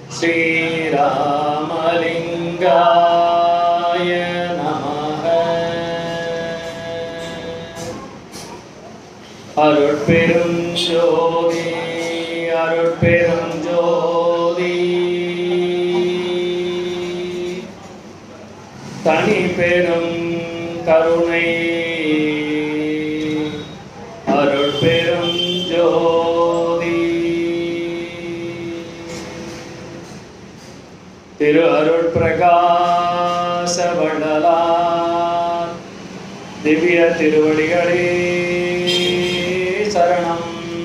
ஸ்ரீராமலிங்காய நமः அருட்பெரும் ஜோதி அருட்பெரும் ஜோதி தனி பெரும் கருணை அருட்பெரும் ஜோதி திரு அருள் பிரகாச வள்ளலார் திவ்ய திருவடிகளே சரணம்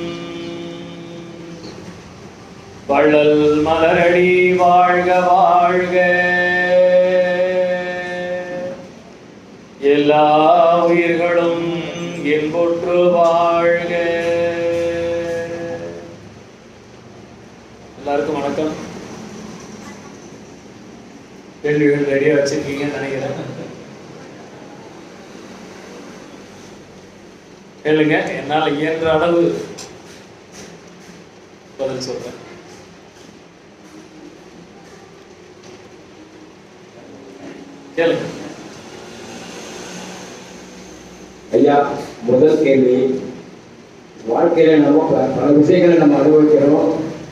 வள்ளல் மலரடி வாழ்க வாழ்க எல்லா உயிர்களும் இன்புற்று வாழ்க எல்லாருக்கும் வணக்கம் கேள்விகள் ரெடியா வச்சிருக்கீங்கன்னு நினைக்கிறேன் கேளுங்க என்னால இயன்ற அளவு பதில் சொல்றேன் கேளுங்க ஐயா முதல் கேள்வி வாழ்க்கையில நம்ம ப- பல விஷயங்களை நம்ம அனுபவிக்கிறோம்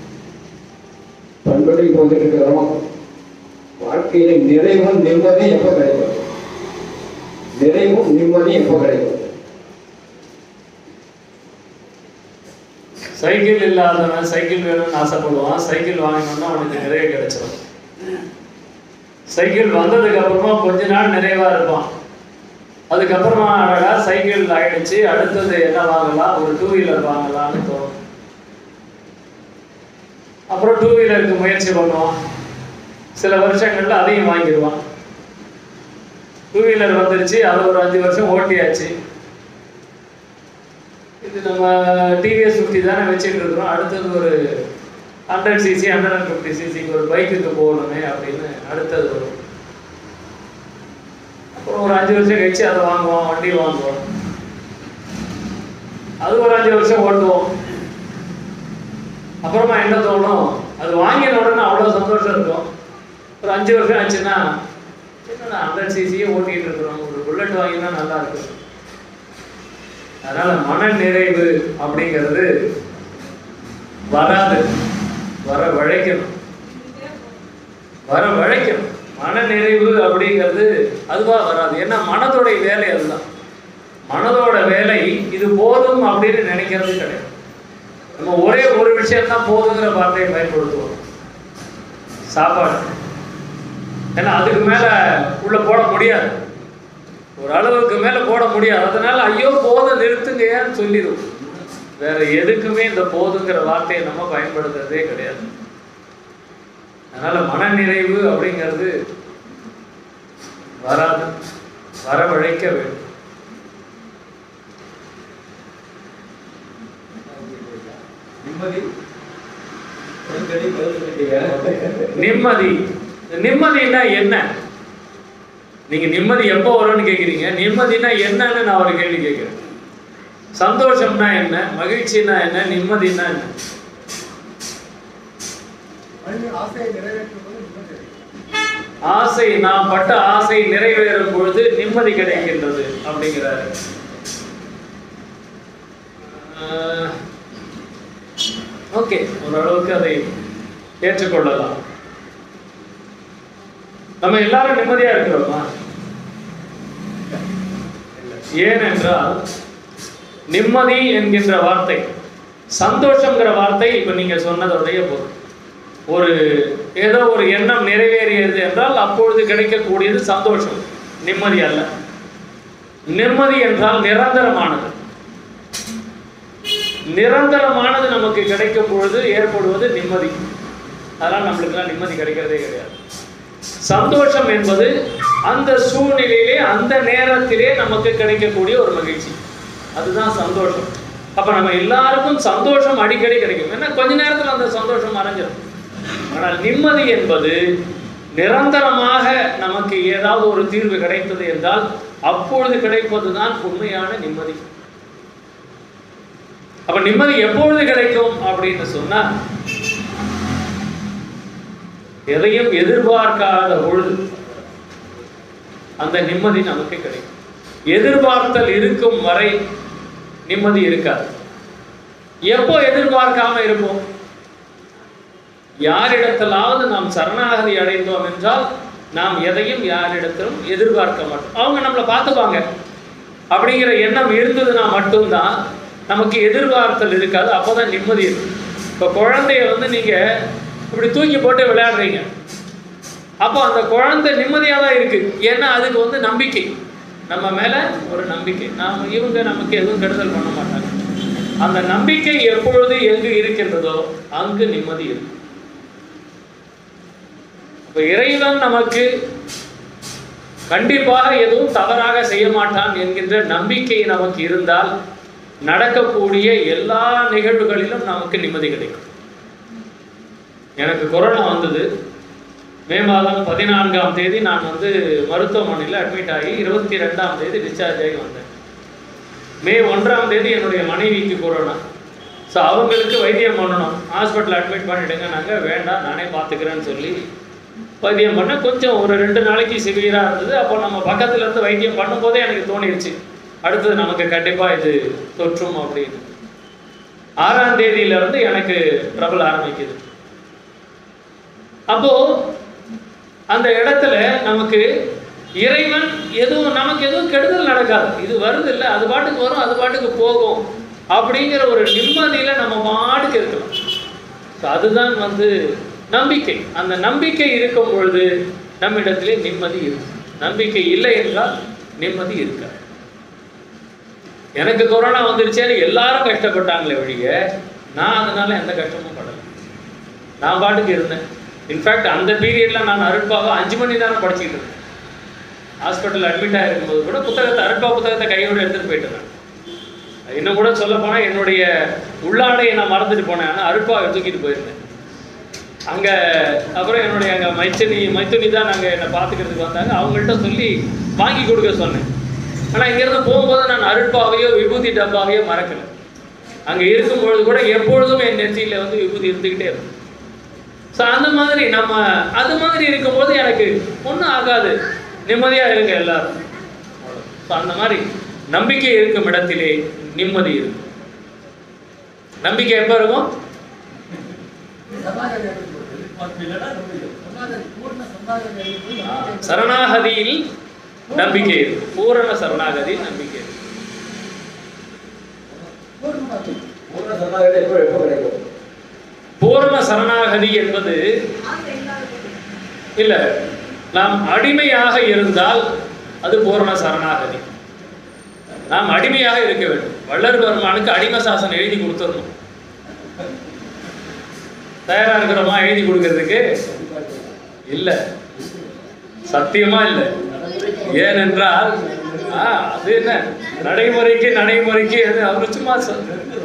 பண்படி போந்துட்டு இருக்கிறோம் வாழ்க்கையில நிறைவும் நிம்மதியும் எப்போ கிடைக்கும் நிறைவும் நிம்மதியும் எப்போ கிடைக்கும் சைக்கிள் இல்லாதவன் சைக்கிள் வேணும்னு ஆசைப்படுவான் சைக்கிள் வாங்கணும்னா அவனுக்கு நிறைய கிடைச்சிடும் சைக்கிள் வந்ததுக்கு அப்புறமா கொஞ்ச நாள் நிறைவா இருப்பான் அதுக்கப்புறமா அழகா சைக்கிள் ஆயிடுச்சு அடுத்தது என்ன வாங்கலாம் ஒரு டூ வீலர் வாங்கலாம்னு தோணும் அப்புறம் டூ வீலருக்கு முயற்சி பண்ணுவான் சில வருஷங்கள்ல அதையும் வாங்கிடுவான் டூ வீலர் வந்துருச்சு அதை ஒரு அஞ்சு வருஷம் ஓட்டியாச்சு இது நம்ம டிவிஎஸ் ஃபிஃப்டி தானே வச்சுட்டு இருக்கிறோம் அடுத்தது ஒரு hundred CC hundred and fifty சிசிக்கு ஒரு பைக்குக்கு போகணுமே அப்படின்னு அடுத்தது வரும் அப்புறம் ஒரு அஞ்சு வருஷம் கழிச்சு அதை வாங்குவோம் வண்டி வாங்குவோம் அது ஒரு அஞ்சு வருஷம் ஓட்டுவோம் அப்புறமா என்ன தோணும் அது வாங்கின உடனே அவ்வளோ சந்தோஷம் இருக்கும் ஒரு அஞ்சு வருஷம் ஆச்சுன்னா என்னடா ஹண்ட்ரட் சிசியே ஓட்டிகிட்டு இருக்கிறோம் ஒரு புல்லட் வாங்கினா நல்லா இருக்கும் அதனால மன நிறைவு அப்படிங்கிறது வராது வர வழைக்கணும் வர வழைக்கணும் மன நிறைவு அப்படிங்கிறது அதுவா வராது ஏன்னா மனதோடைய வேலை அதுதான் மனதோட வேலை இது போதும் அப்படின்னு நினைக்கிறது கிடையாது நம்ம ஒரே ஒரு விஷயம் தான் போதுங்கிற வார்த்தையை பயன்படுத்துவோம் சாப்பாடு ஏன்னா அதுக்கு மேல உள்ள போட முடியாது ஒரு அளவுக்கு மேல போட முடியாது அதனால ஐயோ போதும் நிறுத்துங்கன்னு சொல்லிடும் வேற எதுக்குமே இந்த போதுங்கிற வார்த்தையை நம்ம பயன்படுத்துறதே கிடையாது அதனால மனநிறைவு அப்படிங்கிறது வராது வரவழைக்க வேண்டும் நிம்மதி அடிக்கடி பதில் சொல்லிட்டீங்க. நிம்மதி நிம்மதினா என்ன நீங்க நிம்மதி எப்போ வரும்னு கேக்குறீங்க நிம்மதினா என்னன்னு நான் ஒரு கேள்வி கேட்கிறேன் சந்தோஷம்னா என்ன மகிழ்ச்சினா என்ன நிம்மதினா என்ன ஆசை நாம் பட்ட ஆசை நிறைவேறும் பொழுது நிம்மதி கிடைக்கின்றது அப்படிங்கிறாரு ஓகே ஓரளவுக்கு அதை ஏற்றுக்கொள்ளலாம் நம்ம எல்லாரும் நிம்மதியா இருக்கிறோமா ஏனென்றால் நிம்மதி என்கின்ற வார்த்தை சந்தோஷங்கிற வார்த்தை இப்ப நீங்க சொன்னதோடைய பொருள் ஒரு ஏதோ ஒரு எண்ணம் நிறைவேறியது என்றால் அப்பொழுது கிடைக்கக்கூடியது சந்தோஷம் நிம்மதி அல்ல நிம்மதி என்றால் நிரந்தரமானது நிரந்தரமானது நமக்கு கிடைக்கும் பொழுது ஏற்படுவது நிம்மதி அதனால் நம்மளுக்கெல்லாம் நிம்மதி கிடைக்கிறதே கிடையாது சந்தோஷம் என்பது அந்த சூழ்நிலையிலே அந்த நேரத்திலே நமக்கு கிடைக்கக்கூடிய ஒரு மகிழ்ச்சி அதுதான் சந்தோஷம் அப்ப நம்ம எல்லாருக்கும் சந்தோஷம் அடிக்கடி கிடைக்கும் ஏன்னா கொஞ்ச நேரத்துல அந்த சந்தோஷம் மறைஞ்சிடும் ஆனால் நிம்மதி என்பது நிரந்தரமாக நமக்கு ஏதாவது ஒரு தீர்வு கிடைத்தது என்றால் அப்பொழுது கிடைப்பதுதான் உண்மையான நிம்மதி அப்ப நிம்மதி எப்பொழுது கிடைக்கும் அப்படின்னு சொன்னா எதையும் எதிர்பார்க்காத பொழுது அந்த நிம்மதி நமக்கு கிடைக்கும் எதிர்பார்த்தல் இருக்கும் வரை நிம்மதி இருக்காது எப்போ எதிர்பார்க்காம இருப்போம் யாரிடத்திலாவது நாம் சரணாகதி அடைந்தோம் என்றால் நாம் எதையும் யாரிடத்திலும் எதிர்பார்க்க மாட்டோம் அவங்க நம்மளை பார்த்துப்பாங்க அப்படிங்கிற எண்ணம் இருந்ததுன்னா மட்டும்தான் நமக்கு எதிர்பார்த்தல் இருக்காது அப்போதான் நிம்மதி இருக்கும் இப்போ குழந்தைய வந்து நீங்க இப்படி தூக்கி போட்டு விளையாடுறீங்க அப்போ அந்த குழந்தை நிம்மதியாக தான் இருக்கு ஏன்னா அதுக்கு வந்து நம்பிக்கை நம்ம மேல ஒரு நம்பிக்கை நாம் இவங்க நமக்கு எதுவும் கெடுதல் பண்ண மாட்டாங்க அந்த நம்பிக்கை எப்பொழுது எங்கு இருக்கின்றதோ அங்கு நிம்மதி இருக்கும் அப்ப இறைவன் நமக்கு கண்டிப்பாக எதுவும் தவறாக செய்ய மாட்டான் என்கின்ற நம்பிக்கை நமக்கு இருந்தால் நடக்கக்கூடிய எல்லா நிகழ்வுகளிலும் நமக்கு நிம்மதி கிடைக்கும் எனக்கு கொரோனா வந்தது மே மாதம் பதினான்காம் தேதி நான் வந்து மருத்துவமனையில் அட்மிட் ஆகி இருபத்தி ரெண்டாம் தேதி டிஸ்சார்ஜ் ஆகி வந்தேன் மே ஒன்றாம் தேதி என்னுடைய மனைவிக்கு கொரோனா ஸோ அவங்களுக்கு வைத்தியம் பண்ணணும் ஹாஸ்பிட்டல் அட்மிட் பண்ணிடுங்க நாங்கள் வேண்டாம் நானே பார்த்துக்கிறேன்னு சொல்லி வைத்தியம் பண்ண கொஞ்சம் ஒரு ரெண்டு நாளைக்கு சிவியராக இருந்தது அப்போ நம்ம பக்கத்துல இருந்து வைத்தியம் பண்ணும்போதே எனக்கு தோணிருச்சு அடுத்தது நமக்கு கண்டிப்பாக இது தொற்றும் அப்படின்னு ஆறாம் தேதியில இருந்து எனக்கு ட்ரபிள் ஆரம்பிக்குது அப்போ அந்த இடத்துல நமக்கு இறைவன் எதுவும் நமக்கு எதுவும் கெடுதல் நடக்காது இது வருது இல்லை அது பாட்டுக்கு வரும் அது பாட்டுக்கு போகும் அப்படிங்கிற ஒரு நிம்மதியில நம்ம பாட்டுக்கு இருக்கலாம் So அதுதான் வந்து நம்பிக்கை அந்த நம்பிக்கை இருக்கும் பொழுது நம்மிடத்திலே நிம்மதி இருக்கும் நம்பிக்கை இல்லை என்றால் நிம்மதி இருக்காது எனக்கு கொரோனா வந்துருச்சேன்னு எல்லாரும் கஷ்டப்பட்டாங்களே ஒழிய நான் அதனால எந்த கஷ்டமும் படல நான் பாட்டுக்கு இருந்தேன் இன்ஃபேக்ட் அந்த பீரியட்ல நான் அருட்பாவை அஞ்சு மணி நேரம் படிச்சுக்கிட்டு இருந்தேன் ஹாஸ்பிட்டல் அட்மிட் ஆகிருக்கும்போது கூட புத்தகத்தை அருட்பா புத்தகத்தை கையோடு எடுத்துட்டு போயிட்டு நான் இன்னும் கூட சொல்ல போனா என்னுடைய உள்ளாடையை நான் மறந்துட்டு போனேன் ஆனால் அருட்பாவை தூக்கிட்டு போயிருந்தேன் அங்க அப்புறம் என்னுடைய அங்க மைச்சனி மைத்துனி தான் நாங்க என்னை பார்த்துக்கிறதுக்கு வந்தாங்க அவங்கள்ட்ட சொல்லி வாங்கி கொடுக்க சொன்னேன் ஆனா இங்கிருந்து போகும்போது நான் அருட்பாவையோ விபூதி டப்பாவையோ மறக்கல அங்க இருக்கும் பொழுது கூட எப்பொழுதும் என் நெற்றியில வந்து விபூதி இருந்துகிட்டே இருக்கும் ஸோ அந்த மாதிரி நம்ம அது மாதிரி இருக்கும்போது எனக்கு ஒன்றும் ஆகாது நிம்மதியா இருங்க எல்லாரும் ஸோ அந்த மாதிரி நம்பிக்கை இருக்கும் இடத்திலே நிம்மதி இருக்கும் நம்பிக்கை எப்போ இருக்கும் ஆ, சரணாகதியில் நம்பிக்கை இருக்கு பூரண சரணாகதியில் நம்பிக்கை இருக்கு பூர்ண சரணாகதி எப்போ எப்போ கிடைக்கும் பூரண சரணாகதி என்பது இல்ல நாம் அடிமையாக இருந்தால் அது பூரண சரணாகதி நாம் அடிமையாக இருக்க வேண்டும் வள்ளல் பெருமானுக்கு அடிமை சாசனம் எழுதி கொடுத்துடணும் தயாரா இருக்கிறோமா எழுதி கொடுக்கறதுக்கு இல்ல சத்தியமா இல்லை ஏனென்றால் ஆ, அது என்ன நடைமுறைக்கு நடைமுறைக்கு அது அவர் சும்மா சொ-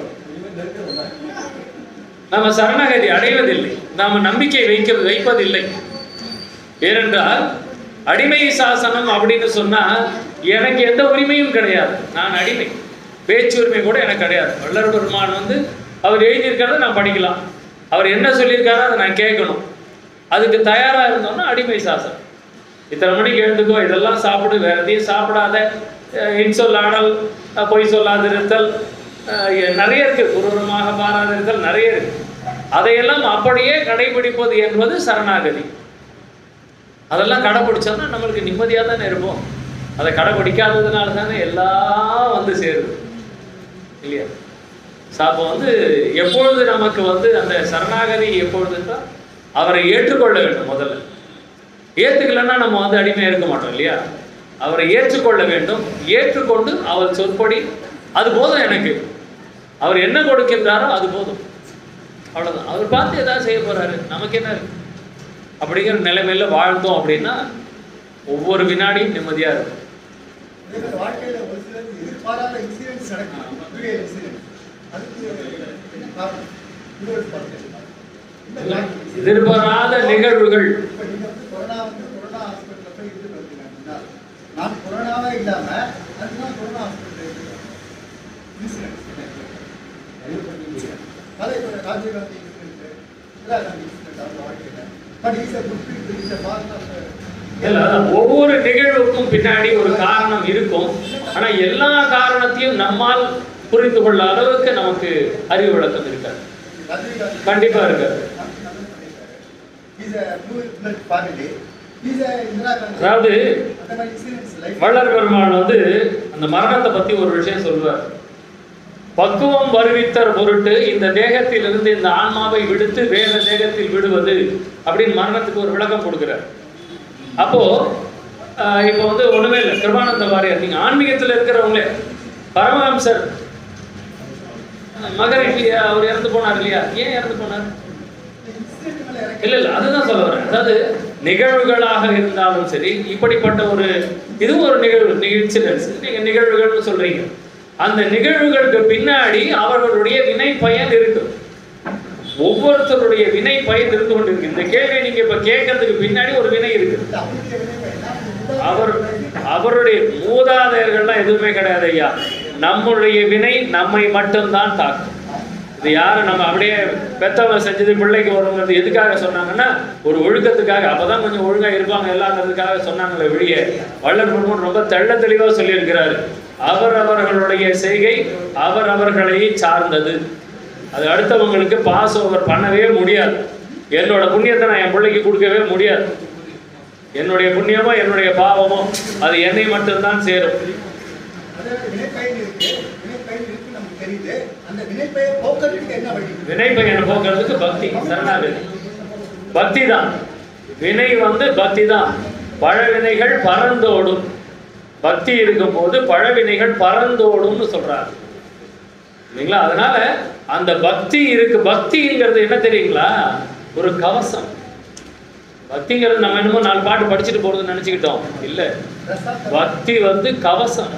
நம்ம சரணாகதி அடைவதில்லை நாம நம்பிக்கை வைக்க வைப்பதில்லை ஏனென்றால் அடிமை சாசனம் அப்படின்னு சொன்னா எனக்கு எந்த உரிமையும் கிடையாது நான் அடிமை பேச்சு உரிமை கூட எனக்கு கிடையாது வள்ளல் பெருமான் வந்து அவர் எழுதியிருக்கிறத நான் படிக்கலாம் அவர் என்ன சொல்லியிருக்காரோ அதை நான் கேட்கணும் அதுக்கு தயாரா இருந்தோம்னா அடிமை சாசனம் இத்தனை மணிக்கு எழுந்துக்கோ இதெல்லாம் சாப்பிடு வேற எதையும் சாப்பிடாத அஹ் இன்சொல் ஆடல் அஹ் பொய் சொல்லாதிருத்தல் அஹ் எ- நிறைய இருக்கு குரூரமாக மாறாதிருத்தல் நிறைய இருக்கு அதையெல்லாம் அப்படியே கடைபிடிப்பது என்பது சரணாகதி அதெல்லாம் கடைபிடிச்சோம்னா நம்மளுக்கு நிம்மதியாக தானே இருப்போம் அதை கடைபிடிக்காததுனால தானே எல்லாம் வந்து சேருது இல்லையா ஸோ அப்போ வந்து எப்பொழுது நமக்கு வந்து அந்த சரணாகதி எப்பொழுதுன்னா அவரை ஏற்றுக்கொள்ள வேண்டும் முதல்ல ஏற்றுக்கலைன்னா நம்ம வந்து அடிமையாக இருக்க மாட்டோம் இல்லையா அவரை ஏற்றுக்கொள்ள வேண்டும் ஏற்றுக்கொண்டு அவர் சொற்படி அது போதும் எனக்கு அவர் என்ன கொடுக்கின்றாரோ அது போதும் அவ்வளவுதான் அவர் பார்த்து ஏதாவது செய்ய போறாரு நமக்கு என்ன இருக்கு அப்படிங்கிற நிலைமையில வாழ்ந்தோம் அப்படின்னா ஒவ்வொரு வினாடியும் நிம்மதியா இருக்கும் எனக்கு வாழ்க்கையில ஒரு சிலர் எதிர்பாராத இன்சிடென்ட்ஸ் நடக்கும் பெரிய இன்சிடென்ட் அதுக்கு என்ன காரணம் யூனிவர்ஸ் பார்த்தேன் இந்த வாழ்க்கை- எதிர்பாராத நிகழ்வுகள் இப்ப நீங்க வந்து கொரோனா வந்து கொரோனா ஹாஸ்பிட்டல்ல போய் இருந்து பார்த்தீங்க அப்படின்னா நான் கொரோனாவே இல்லாம அதுதான் கொரோனா ஹாஸ்பிட்டல் இன்சிடென்ட் அதே போல ராஜீவ்காந்தி இன்சிடென்ட் இந்திரா காந்தி இன்சிடென்ட் அவங்க வாழ்க்கையில but is a good people is a partner இல்ல அதான் ஒவ்வொரு நிகழ்வுக்கும் பின்னாடி ஒரு காரணம் இருக்கும் ஆனா எல்லா காரணத்தையும் நம்மால் புரிந்து கொள்ள அளவுக்கு நமக்கு அறிவு விளக்கம் இருக்காது ரஜினிகாந்த் கண்டிப்பா இருக்காது is a blue blood family is a Indira Gandhi அதாவது அந்த மாதிரி இன்சிடென்ட்ஸ் லைஃப் வள்ளல் பெருமான் வந்து அந்த மரணத்தை பத்தி ஒரு விஷயம் சொல்வார் பக்குவம் வருவித்தர் பொருட்டு இந்த தேகத்திலிருந்து இந்த ஆன்மாவை விடுத்து வேற தேகத்தில் விடுவது அப்படின்னு மரணத்துக்கு ஒரு விளக்கம் கொடுக்கிறார் அப்போ ஆஹ், இப்போ வந்து ஒண்ணுமே இல்லை கிருபானந்த வாரியார் நீங்க ஆன்மீகத்துல இருக்கிறவங்களே பரமஹம்சர் மகரிஷி அவர் இறந்து போனார் இல்லையா ஏன் இறந்து போனார் இன்சிடென்ட் மேல இறங்கி இல்ல இல்ல அதுதான் சொல்ல வரேன் அதாவது நிகழ்வுகளாக இருந்தாலும் சரி இப்படிப்பட்ட ஒரு இதுவும் ஒரு நிகழ்வு இன்சிடென்ட்ஸ் நீங்க நிகழ்வுகள்னு சொல்றீங்க அந்த நிகழ்வுகளுக்கு பின்னாடி அவர்களுடைய வினை பயன் இருக்கு ஒவ்வொருத்தருடைய வினை பயன் இருந்து கொண்டிருக்கு இந்த கேள்வியை நீங்க இப்ப கேட்கறதுக்கு பின்னாடி ஒரு வினை இருக்கு அவருடைய வினைப்பயன் தான் அவர் அவருடைய மூதாதையர்கள்லாம் எதுவுமே கிடையாது ஐயா நம்முடைய வினை நம்மை மட்டும்தான் தாக்கும் இது யாரு நம்ம அப்படியே பெத்தவங்க செஞ்சது பிள்ளைக்கு வருங்கிறது எதுக்காக சொன்னாங்கன்னா ஒரு ஒழுக்கத்துக்காக அப்பதான் கொஞ்சம் ஒழுங்கா இருப்பாங்க எல்லாங்கிறதுக்காக சொன்னாங்களே வெளியே வள்ளல் பெருமான் ரொம்ப தெள்ள தெளிவா சொல்லியிருக்கிறாரு அவர் அவர்களுடைய செய்கை அவர் அவர்களை சார்ந்தது அது அடுத்தவங்களுக்கு பாஸ் ஓவர் பண்ணவே முடியாது என்னோட புண்ணியத்தை நான் என் பிள்ளைக்கு கொடுக்கவே முடியாது என்னுடைய புண்ணியமோ என்னுடைய பாவமோ அது என்னை மட்டும்தான் சேரும் அதாவது வினைப்பயன் இருக்கு வினைப்பயன் இருக்கு நமக்கு தெரியுது அந்த வினைப்பயன் போக்குறதுக்கு என்ன வழி வினை பயனை போக்குறதுக்கு பக்தி சரணாகதி பக்தி தான் வினை வந்து பக்தி தான் பழவினைகள் பறந்தோடும் பக்தி இருக்கும்போது பழவினைகள் பறந்தோடும்னு சொல்றாரு இல்லைங்களா அதனால அந்த பக்தி இருக்கு பக்திங்கிறது என்ன தெரியுங்களா ஒரு கவசம் பக்திங்கிறது நம்ம என்னமோ நாலு பாட்டு படிச்சுட்டு போறதுன்னு நினைச்சுக்கிட்டோம் இல்ல பிரசாத் பக்தி வந்து கவசம்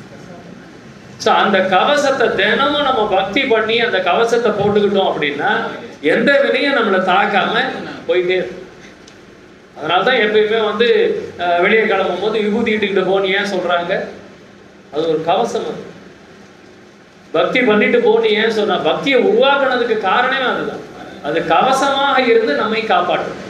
ஸோ அந்த கவசத்தை தினமும் நம்ம பக்தி பண்ணி அந்த கவசத்தை போட்டுக்கிட்டோம் அப்படின்னா எந்த வினையும் நம்மளை தாக்காம போயிட்டே இருக்கும் அதனால தான் எப்பயுமே வந்து அஹ், வெளியே கிளம்பும் போது விபூதி இட்டுக்கிட்டு போன்னு ஏன் சொல்றாங்க அது ஒரு கவசம் அது பக்தி பண்ணிட்டு போன்னு ஏன் சொன்னா பக்தியை உருவாக்குனதுக்கு காரணமே அதுதான் அது கவசமாக இருந்து நம்மை காப்பாற்றும்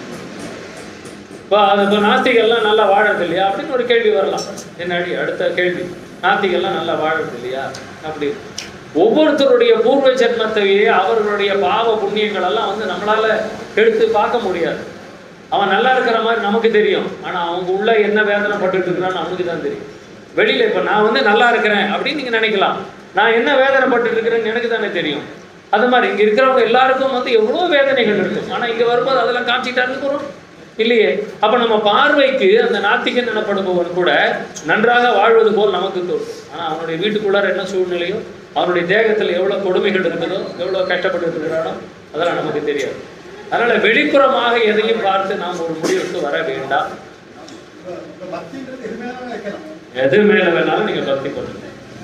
இப்போ அது இப்போ நாஸ்திகள்லாம் நல்லா வாழறது இல்லையா அப்படின்னு ஒரு கேள்வி வரலாம் என்னடி அடுத்த கேள்வி நாஸ்திகள்லாம் நல்லா வாழறது இல்லையா அப்படி ஒவ்வொருத்தருடைய பூர்வ ஜென்மத்தையே அவர்களுடைய பாவ புண்ணியங்கள் எல்லாம் வந்து நம்மளால எடுத்து பார்க்க முடியாது அவன் நல்லா இருக்கிற மாதிரி நமக்கு தெரியும் ஆனா அவங்க உள்ள என்ன வேதனை பட்டுட்டு இருக்கிறான்னு அவனுக்கு தான் தெரியும் வெளியில இப்ப நான் வந்து நல்லா இருக்கிறேன் அப்படின்னு நீங்க நினைக்கலாம் நான் என்ன வேதனை பட்டுட்டு இருக்கிறேன்னு எனக்கு தானே தெரியும் அது மாதிரி இங்க இருக்கிறவங்க எல்லாருக்கும் வந்து எவ்வளவு வேதனைகள் இருக்கும் ஆனா இங்க வரும்போது அதெல்லாம் காமிச்சிட்டாருன்னு போறோம் இல்லையே அப்ப நம்ம பார்வைக்கு அந்த நாத்திகன் எனப்படுபவன் கூட நன்றாக வாழ்வது போல் நமக்கு தோணும் ஆனா அவனுடைய வீட்டுக்குள்ளார என்ன சூழ்நிலையோ அவனுடைய தேகத்துல எவ்வளவு கொடுமைகள் இருக்குதோ எவ்வளவு கஷ்டப்பட்டு இருக்கிறானோ அதெல்லாம் நமக்கு தெரியாது அதனால வெளிப்புறமாக எதையும் பார்த்து நாம் ஒரு முடிவுக்கு வர வேண்டாம் இப்ப பக்தின்றது எது மேலும் வைக்கலாம் எது மேல வேணாலும் நீங்க பக்தி பண்ணுங்க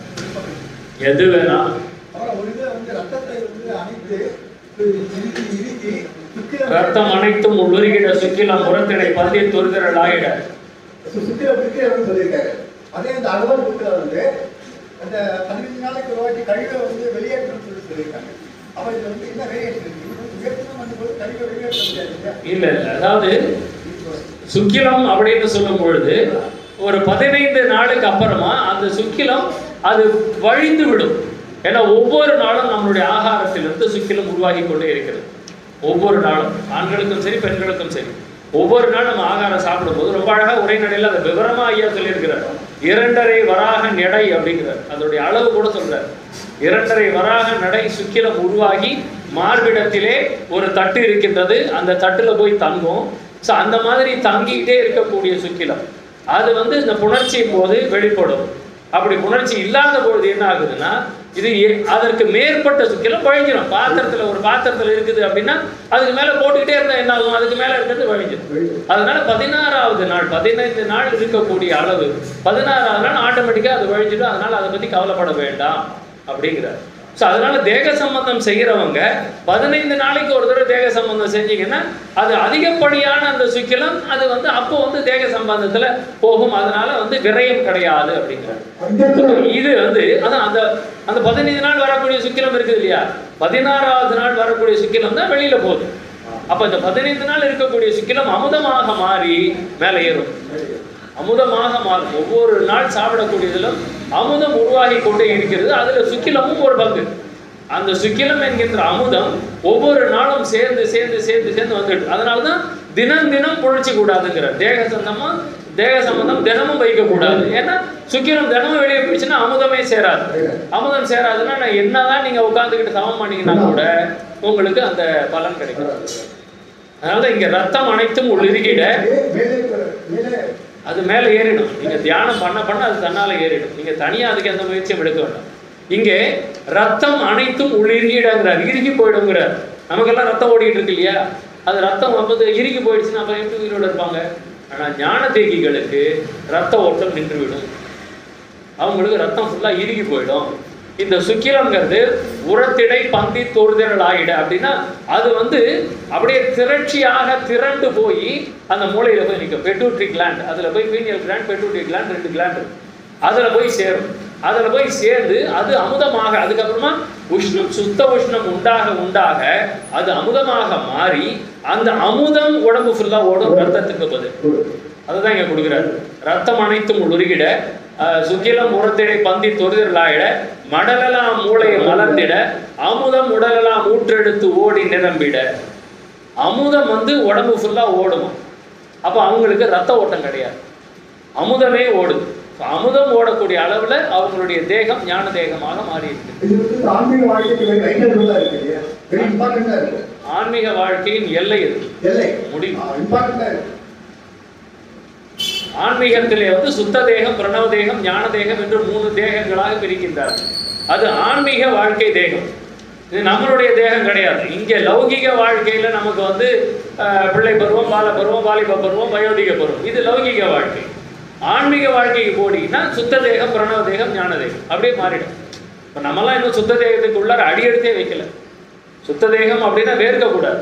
எது வேணாலும் அப்புறம் ஒரு இதை வந்து ரத்தத்தை வந்து அணைத்து இறுக்கி இறுக்கி சுக்கில ரத்தம் அனைத்தும் உள்ளுருகிட சுக்கிலம் புறத்திடை பந்தி துருதிரல் ஆயிட சுக்கில பிடிக்கிறவங்க சொல்லியிருக்காரு அதே அந்த அகவல் புக்கில் வந்து அந்த பதினஞ்சு நாளைக்கு ஒரு வாட்டி கழிவை வந்து வெளியேற்றணும்னு சொல்லி சொல்லியிருக்காங்க அப்ப இது வந்து என்ன வேரியேஷன் இருக்கு இது வந்து உயர்த்தணும் பண்ணும்போது கழிவை வெளியேற்ற முடியாது இல்லையா? இல்ல இல்ல அதாவது சுக்கிலம் அப்படின்னு சொல்லும் பொழுது ஒரு பதினைந்து நாளுக்கு அப்புறமா அந்த சுக்கிலம் அது வழிந்து விடும் ஏன்னா ஒவ்வொரு நாளும் நம்மளுடைய ஆகாரத்திலிருந்து சுக்கிலம் உருவாகி கொண்டே இருக்கிறது ஒவ்வொரு நாளும் ஆண்களுக்கும் சரி பெண்களுக்கும் சரி ஒவ்வொரு நாள் நம்ம ஆகாரம் சாப்பிடும்போது ரொம்ப அழகா உரைநடையில் அதை விவரமா ஐயா சொல்லியிருக்கிறார் இரண்டரை வராக நடை அப்படிங்கிறார் அதோடைய அளவு கூட சொல்றார் இரண்டரை வராக நடை சுக்கிலம் உருவாகி மார்பிடத்திலே ஒரு தட்டு இருக்கின்றது அந்த தட்டுல போய் தங்கும் ஸோ அந்த மாதிரி தங்கிக்கிட்டே இருக்கக்கூடிய சுக்கிலம் அது வந்து இந்த புணர்ச்சியின் போது வெளிப்படும் அப்படி புணர்ச்சி இல்லாத பொழுது என்ன ஆகுதுன்னா இது எ- அதற்கு மேற்பட்ட சுக்கிலம் வழிஞ்சிடும் பாத்திரத்துல ஒரு பாத்திரத்துல இருக்குது அப்படின்னா அதுக்கு மேல போட்டுக்கிட்டே இருந்தா என்ன ஆகும் அதுக்கு மேல இருக்கிறது வழிஞ்சிடும் அதனால பதினாறாவது நாள் பதினைந்து நாள் இருக்கக்கூடிய அளவு பதினாறாவது நாள் ஆட்டோமேட்டிக்கா அது வழிஞ்சிடும் அதனால அதை பத்தி கவலைப்பட வேண்டாம் அப்படிங்கிறார் ஸோ அதனால தேக சம்பந்தம் செய்கிறவங்க பதினைந்து நாளைக்கு ஒரு தடவை தேக சம்பந்தம் செஞ்சீங்கன்னா அது அதிகப்படியான அந்த சுக்கிலம் அது வந்து அப்போ வந்து தேக சம்பந்தத்துல போகும் அதனால வந்து விரயம் கிடையாது அப்படிங்கிறார் இது வந்து அதான் அந்த அந்த பதினைந்து நாள் வரக்கூடிய சுக்கிலம் இருக்குது இல்லையா பதினாறாவது நாள் வரக்கூடிய சுக்கிலம் தான் வெளியில போகுது அப்ப இந்த பதினைந்து நாள் இருக்கக்கூடிய சுக்கிலம் அமுதமாக மாறி மேலே ஏறும் அமுதமாக மாறும் ஒவ்வொரு நாள் சாப்பிடக்கூடியதிலும் அமுதம் உருவாகி கொண்டே இருக்கிறது அதுல சுக்கிலமும் ஒரு பங்கு அந்த சுக்கிலம் என்கின்ற அமுதம் ஒவ்வொரு நாளும் சேர்ந்து சேர்ந்து சேர்ந்து சேர்ந்து வந்துட்டு அதனால தான் தினம் தினம் பொழிச்சு கூடாதுங்கிற தேக சந்தமா தேக சம்பந்தம் தினமும் வைக்க கூடாது ஏன்னா சுக்கிலம் தினமும் வெளியே போயிடுச்சுன்னா அமுதமே சேராது அமுதம் சேராதுன்னா நான் என்னதான் நீங்க உட்காந்துக்கிட்டு சமம் பண்ணீங்கன்னா கூட உங்களுக்கு அந்த பலன் கிடைக்கும் அதனால தான் இங்க ரத்தம் அனைத்தும் உள்ளிருக்கிட மேலே மேலே அது மேலே ஏறிடும் நீங்க தியானம் பண்ண பண்ண அது தன்னால ஏறிடும் நீங்க தனியா அதுக்கு எந்த முயற்சியும் எடுக்க வேண்டாம் இங்கே ரத்தம் அனைத்தும் உள்ளிருகிடங்கிறார் இறுகி போயிடுங்கிறார் நமக்கெல்லாம் ரத்தம் ஓடிட்டு இருக்கு இல்லையா அது ரத்தம் வந்து இறுகி போயிடுச்சுன்னா அப்புறம் எப்படி உயிரோட இருப்பாங்க ஆனா ஞான தேகிகளுக்கு ரத்த ஓட்டம் நின்றுவிடும் அவங்களுக்கு ரத்தம் ஃபுல்லா இறுகி போயிடும் இந்த சுக்கிலங்கிறது உரத்திடை பந்தி தோறுதல் ஆயிட அப்படின்னா அது வந்து அப்படியே திரட்சியாக திரண்டு போய் அந்த மூளையில போய் நிற்கும் பெட்டூட்ரி கிளாண்ட் அதுல போய் பீனியல் கிளாண்ட் பெட்டூட்ரி கிளாண்ட் ரெண்டு கிளாண்ட் இருக்கு அதுல போய் சேரும் அதுல போய் சேர்ந்து அது அமுதமாக அதுக்கப்புறமா உஷ்ணம் சுத்த உஷ்ணம் உண்டாக உண்டாக அது அமுதமாக மாறி அந்த அமுதம் உடம்பு ஃபுல்லா ஓடும் ரத்தத்துக்கு பதில் அதுதான் இங்க கொடுக்குறாரு ரத்தம் அனைத்தும் உருகிட அஹ், சுக்கிலம் உரத்திடை பந்தி தொறுதலாயிட மடலெல்லாம் மூளையை மலர்ந்திட அமுதம் உடலெல்லாம் ஊற்றெடுத்து ஓடி நிரம்பிட அமுதம் வந்து உடம்பு ஃபுல்லா ஓடுமா அப்ப அவங்களுக்கு ரத்த ஓட்டம் கிடையாது அமுதமே ஓடுது So, அமுதம் ஓடக்கூடிய அளவுல அவங்களுடைய தேகம் ஞான தேகமாக மாறி இருக்கு இது வந்து ஆன்மீக வாழ்க்கைக்கு வெரி வைட்டல் இருக்கு இல்லையா வெரி இம்பார்ட்டண்டா இருக்கு ஆன்மீக வாழ்க்கையின் எல்லை இது எல்லை முடிவு இம்பார்ட்டண்டா இருக்கு ஆன்மீகத்திலே வந்து சுத்த தேகம் பிரணவ தேகம் ஞான தேகம் என்று மூணு தேகங்களாக பிரிக்கின்றார் அது ஆன்மீக வாழ்க்கை தேகம் இது நம்மளுடைய தேகம் கிடையாது இங்கே லௌகிக வாழ்க்கையில நமக்கு வந்து அஹ், பிள்ளை பருவம் பால பருவம் வாலிப பருவம் வயோதிக பருவம் இது லௌகிக வாழ்க்கை ஆன்மீக வாழ்க்கைக்கு போனீங்கன்னா சுத்த தேகம் பிரணவ தேகம் ஞான தேகம் அப்படியே மாறிடும் இப்போ நம்மலாம் இன்னும் சுத்த தேகத்துக்கு உள்ளார அடி எடுத்தே வைக்கல சுத்த தேகம் அப்படின்னா வேர்க்கக்கூடாது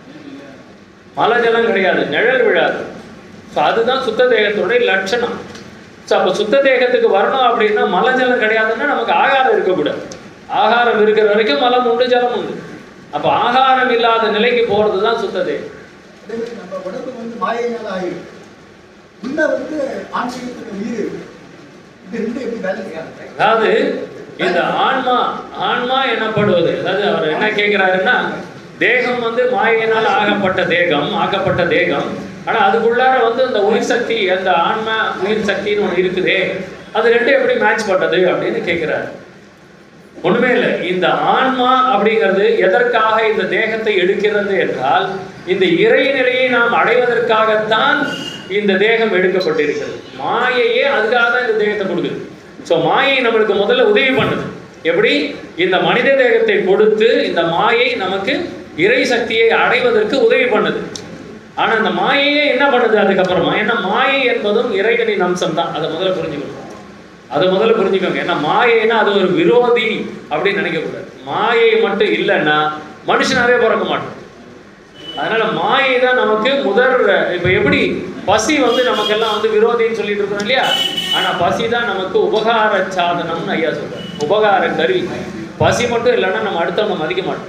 மலை ஜலம் கிடையாது நிழல் விழாது ஸோ அதுதான் சுத்த தேகத்துடைய லட்சணம் ஸோ அப்போ சுத்த தேகத்துக்கு வரணும் அப்படின்னா மலை ஜலம் கிடையாதுன்னா நமக்கு ஆகாரம் இருக்கக்கூடாது ஆகாரம் இருக்கிற வரைக்கும் மலம் உண்டு ஜலம் உண்டு அப்போ ஆகாரம் இல்லாத நிலைக்கு போகிறது தான் சுத்த தேகம் அதே மாதிரி நம்ம உடம்பு வந்து மாயையினால ஆயிருக்கு உள்ள வந்து ஆன்மீகத்துக்கு உயிர் இருக்கு இது ரெண்டு எப்படி பேலன்ஸ் ஆகுது அதாவது இந்த ஆன்மா ஆன்மா எனப்படுவது அதாவது அவர் என்ன கேட்கிறாருன்னா தேகம் வந்து மாயினால் ஆகப்பட்ட தேகம் ஆக்கப்பட்ட தேகம் ஆனா அதுக்குள்ளார வந்து அந்த உயிர் சக்தி அந்த ஆன்மா உயிர் சக்தின்னு ஒன்று இருக்குதே அது ரெண்டும் எப்படி மேட்ச் பண்றது அப்படின்னு கேட்கிறாரு ஒண்ணுமே இல்லை இந்த ஆன்மா அப்படிங்கிறது எதற்காக இந்த தேகத்தை எடுக்கிறது என்றால் இந்த இறைநிலையை நாம் அடைவதற்காகத்தான் இந்த தேகம் எடுக்கப்பட்டிருக்கிறது மாயையே அதுக்காக தான் இந்த தேகத்தை கொடுக்குது ஸோ மாயை நம்மளுக்கு முதல்ல உதவி பண்ணுது எப்படி இந்த மனித தேகத்தை கொடுத்து இந்த மாயை நமக்கு இறை சக்தியை அடைவதற்கு உதவி பண்ணுது ஆனா இந்த மாயையே என்ன பண்ணுது அதுக்கப்புறமா ஏன்னா மாயை என்பதும் இறைவனின் அம்சம் தான் அதை முதல்ல புரிஞ்சுக்கணும் அதை முதல்ல புரிஞ்சுக்கோங்க ஏன்னா மாயைன்னா அது ஒரு விரோதி அப்படின்னு நினைக்கக்கூடாது மாயை மட்டும் இல்லைன்னா மனுஷனாவே பிறக்க மாட்டோம் அதனால மாயை தான் நமக்கு முதல் இப்போ எப்படி பசி வந்து நமக்கெல்லாம் வந்து விரோதின்னு சொல்லிட்டு இருக்கோம் இல்லையா ஆனா பசி தான் நமக்கு உபகார சாதனம்னு ஐயா சொல்றாரு உபகார கருவி பசி மட்டும் இல்லைன்னா நம்ம அடுத்தவங்க மதிக்க மாட்டோம்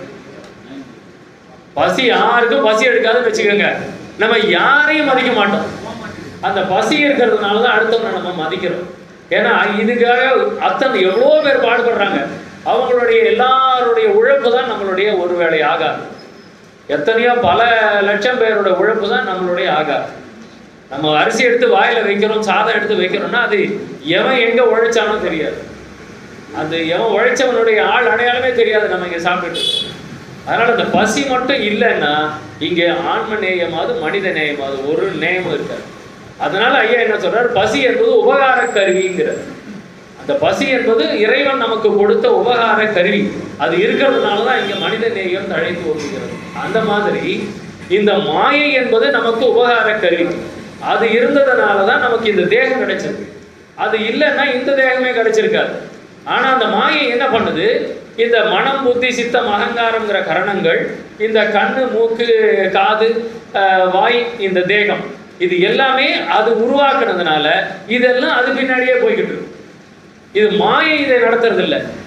பசி யாருக்கும் பசி எடுக்காதுன்னு வச்சுக்கோங்க நம்ம யாரையும் மதிக்க மாட்டோம் அந்த பசி இருக்கிறதுனால தான் அடுத்தவங்க நம்ம மதிக்கிறோம் ஏன்னா இதுக்காக அத்தனை எவ்வளோ பேர் பாடுபடுறாங்க அவங்களுடைய எல்லாருடைய உழைப்பு தான் நம்மளுடைய ஒரு வேளை ஆகாது எத்தனையோ பல லட்சம் பேரோட உழைப்பு தான் நம்மளுடைய ஆகாது நம்ம அரிசி எடுத்து வாயில வைக்கிறோம் சாதம் எடுத்து வைக்கிறோம்னா அது எவன் எங்க உழைச்சானோ தெரியாது அது எவன் உழைச்சவனுடைய ஆள் அடையாளமே தெரியாது நம்ம இங்க சாப்பிட்டுட்டு இருக்கோம். அதனால அந்த பசி மட்டும் இல்லைன்னா இங்க ஆன்ம நேயமாவது மனித நேயமாவது ஒரு நேயமும் இருக்காது அதனால ஐயா என்ன சொல்றாரு பசி என்பது உபகார கருவிங்கிறார் அந்த பசி என்பது இறைவன் நமக்கு கொடுத்த உபகார கருவி அது இருக்கிறதுனால தான் இங்க மனித நேயம் தழைத்து ஓடுகிறது அந்த மாதிரி இந்த மாயை என்பது நமக்கு உபகார கருவி அது இருந்ததுனால தான் நமக்கு இந்த தேகம் கிடைச்சது அது இல்லைன்னா இந்த தேகமே கிடைச்சிருக்காது ஆனா அந்த மாயை என்ன பண்ணுது இந்த மனம் புத்தி சித்தம் அகங்காரம்ங்கிற கரணங்கள் இந்த கண்ணு மூக்கு காது ஆஹ், வாய் இந்த தேகம் இது எல்லாமே அது உருவாக்குனதுனால இதெல்லாம் அது பின்னாடியே போய்கிட்டு இருக்கு இது மாயை இதை நடத்துறது இல்ல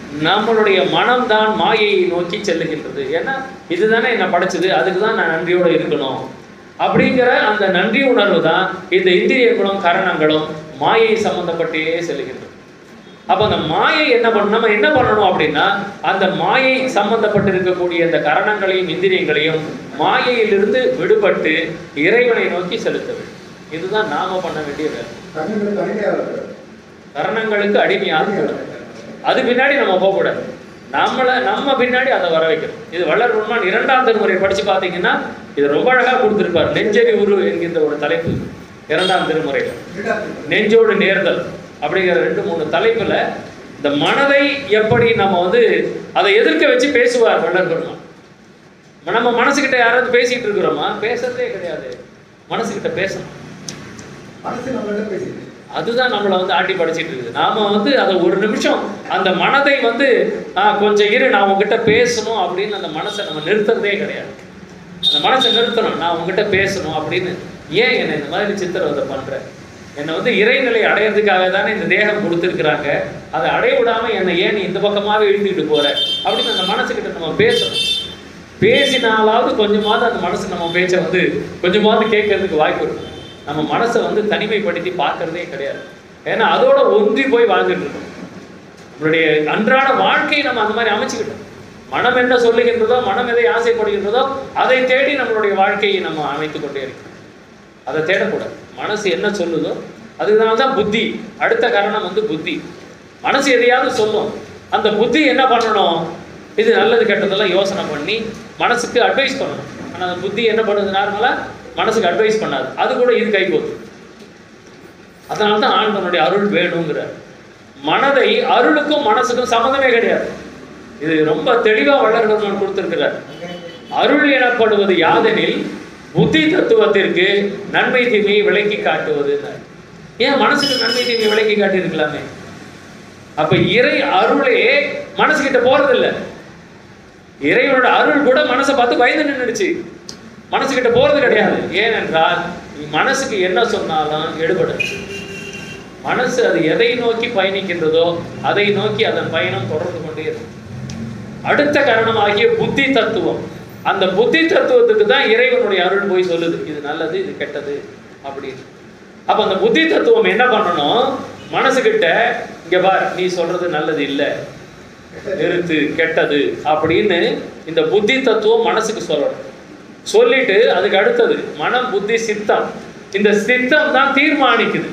நம்மளுடைய மனம்தான் மாயையை நோக்கி செல்லுகின்றது ஏன்னா இதுதானே என்னை படைச்சது அதுக்கு தான் நான் நன்றியோடு இருக்கணும் அப்படிங்கிற அந்த நன்றி உணர்வு தான் இந்த இந்திரியங்களும் கரணங்களும் மாயை சம்பந்தப்பட்டே செல்லுகின்றது அப்போ அந்த மாயை என்ன பண்ண நம்ம என்ன பண்ணணும் அப்படின்னா அந்த மாயை சம்பந்தப்பட்டு இருக்கக்கூடிய இந்த கரணங்களையும் இந்திரியங்களையும் மாயையிலிருந்து விடுபட்டு இறைவனை நோக்கி செலுத்த வேண்டும் இதுதான் நாம பண்ண வேண்டிய வேலை கண்ணங்களுக்கு அடிமையாக இருக்கிறது கரணங்களுக்கு அடிமையாக இருக்கணும் அது பின்னாடி நம்ம போகக்கூடாது நம்மளை நம்ம பின்னாடி அதை வர வைக்கணும் இது வள்ளல் பெருமான் இரண்டாம் திருமுறை படிச்சு பார்த்தீங்கன்னா இது ரொம்ப அழகா கொடுத்திருப்பார் நெஞ்சறி உரு என்கின்ற ஒரு தலைப்பு இரண்டாம் திருமுறையில் நெஞ்சோடு நேர்தல் அப்படிங்கிற ரெண்டு மூணு தலைப்புல இந்த மனதை எப்படி நம்ம வந்து அதை எதிர்க்க வச்சு பேசுவார் வள்ளல் பெருமான் நம்ம மனசுக்கிட்ட யாராவது பேசிட்டு இருக்கிறோமா பேசுறதே கிடையாது மனசுக்கிட்ட பேசணும் மனசு நம்மள்ட்ட பேசிட்டு அதுதான் நம்மளை வந்து ஆட்டி படைச்சிட்டு இருக்குது நாம வந்து அதை ஒரு நிமிஷம் அந்த மனதை வந்து "ஆ, கொஞ்சம் இரு நான் உங்ககிட்ட பேசணும் அப்படின்னு அந்த மனசை நம்ம நிறுத்துறதே கிடையாது அந்த மனசை நிறுத்தணும் நான் உங்ககிட்ட பேசணும் அப்படின்னு ஏன் என்னை இந்த மாதிரி சித்திரவதை பண்ற என்னை வந்து இறைநிலை அடையிறதுக்காக தானே இந்த தேகம் கொடுத்துருக்குறாங்க அதை அடைய விடாம என்னை ஏன் நீ இந்த பக்கமாவே இழுத்துக்கிட்டு போற அப்படின்னு அந்த மனசுக்கிட்ட நம்ம பேசணும் பேசினாலாவது கொஞ்சமாவது அந்த மனசு நம்ம பேச்சை வந்து கொஞ்சமாவது கேட்கறதுக்கு வாய்ப்பு இருக்கும் நம்ம மனசை வந்து தனிமைப்படுத்தி பார்க்கறதே கிடையாது ஏன்னா அதோட ஒன்றி போய் வாழ்ந்துட்டு இருக்கோம் நம்மளுடைய அன்றாட வாழ்க்கையை நம்ம அந்த மாதிரி அமைச்சுக்கிட்டோம் மனம் என்ன சொல்லுகின்றதோ மனம் எதை ஆசைப்படுகின்றதோ அதை தேடி நம்மளுடைய வாழ்க்கையை நம்ம அமைத்துக் கொண்டே இருக்கோம் அதை தேடக்கூடாது மனசு என்ன சொல்லுதோ அதனால தான் புத்தி அடுத்த காரணம் வந்து புத்தி மனசு எதையாவது சொல்லும் அந்த புத்தி என்ன பண்ணணும் இது நல்லது கெட்டதெல்லாம் யோசனை பண்ணி மனசுக்கு அட்வைஸ் பண்ணணும் ஆனால் அந்த புத்தி என்ன பண்ணுது நார்மலாக மனசுக்கு அட்வைஸ் பண்ணாது அது கூட இது கைகோது அதனால தான் ஆண்டவனுடைய அருள் வேணுங்கிறார் மனதை அருளுக்கும் மனசுக்கும் சம்மந்தமே கிடையாது இது ரொம்ப தெளிவா வள்ளல்கள் கொடுத்திருக்கிறார் அருள் எனப்படுவது யாதெனில் புத்தி தத்துவத்திற்கு நன்மை தீமையை விளக்கி காட்டுவது ஏன் மனசுக்கு நன்மை தீமையை விளக்கி காட்டியிருக்கலாமே அப்ப இறை அருளே மனசுகிட்ட போறது இல்ல இறைவனோட அருள் கூட மனசை பார்த்து பயந்து நின்றுடுச்சு மனசுகிட்ட போறது கிடையாது ஏனென்றால் நீ மனசுக்கு என்ன சொன்னாலும் எடுபடும் மனசு அது எதை நோக்கி பயணிக்கின்றதோ அதை நோக்கி அதன் பயணம் தொடர்ந்து கொண்டே இருக்கும் அடுத்த காரணமாகிய புத்தி தத்துவம் அந்த புத்தி தத்துவத்துக்கு தான் இறைவனுடைய அருள் போய் சொல்லுது இது நல்லது இது கெட்டது அப்படின்னு அப்ப அந்த புத்தி தத்துவம் என்ன பண்ணணும் மனசுகிட்ட இங்க பார் நீ சொல்றது நல்லது இல்லை நிறுத்து கெட்டது அப்படின்னு இந்த புத்தி தத்துவம் மனசுக்கு சொல்லணும் சொல்லிட்டு அதுக்கு அடுத்தது மனம் புத்தி சித்தம் இந்த சித்தம் தான் தீர்மானிக்குது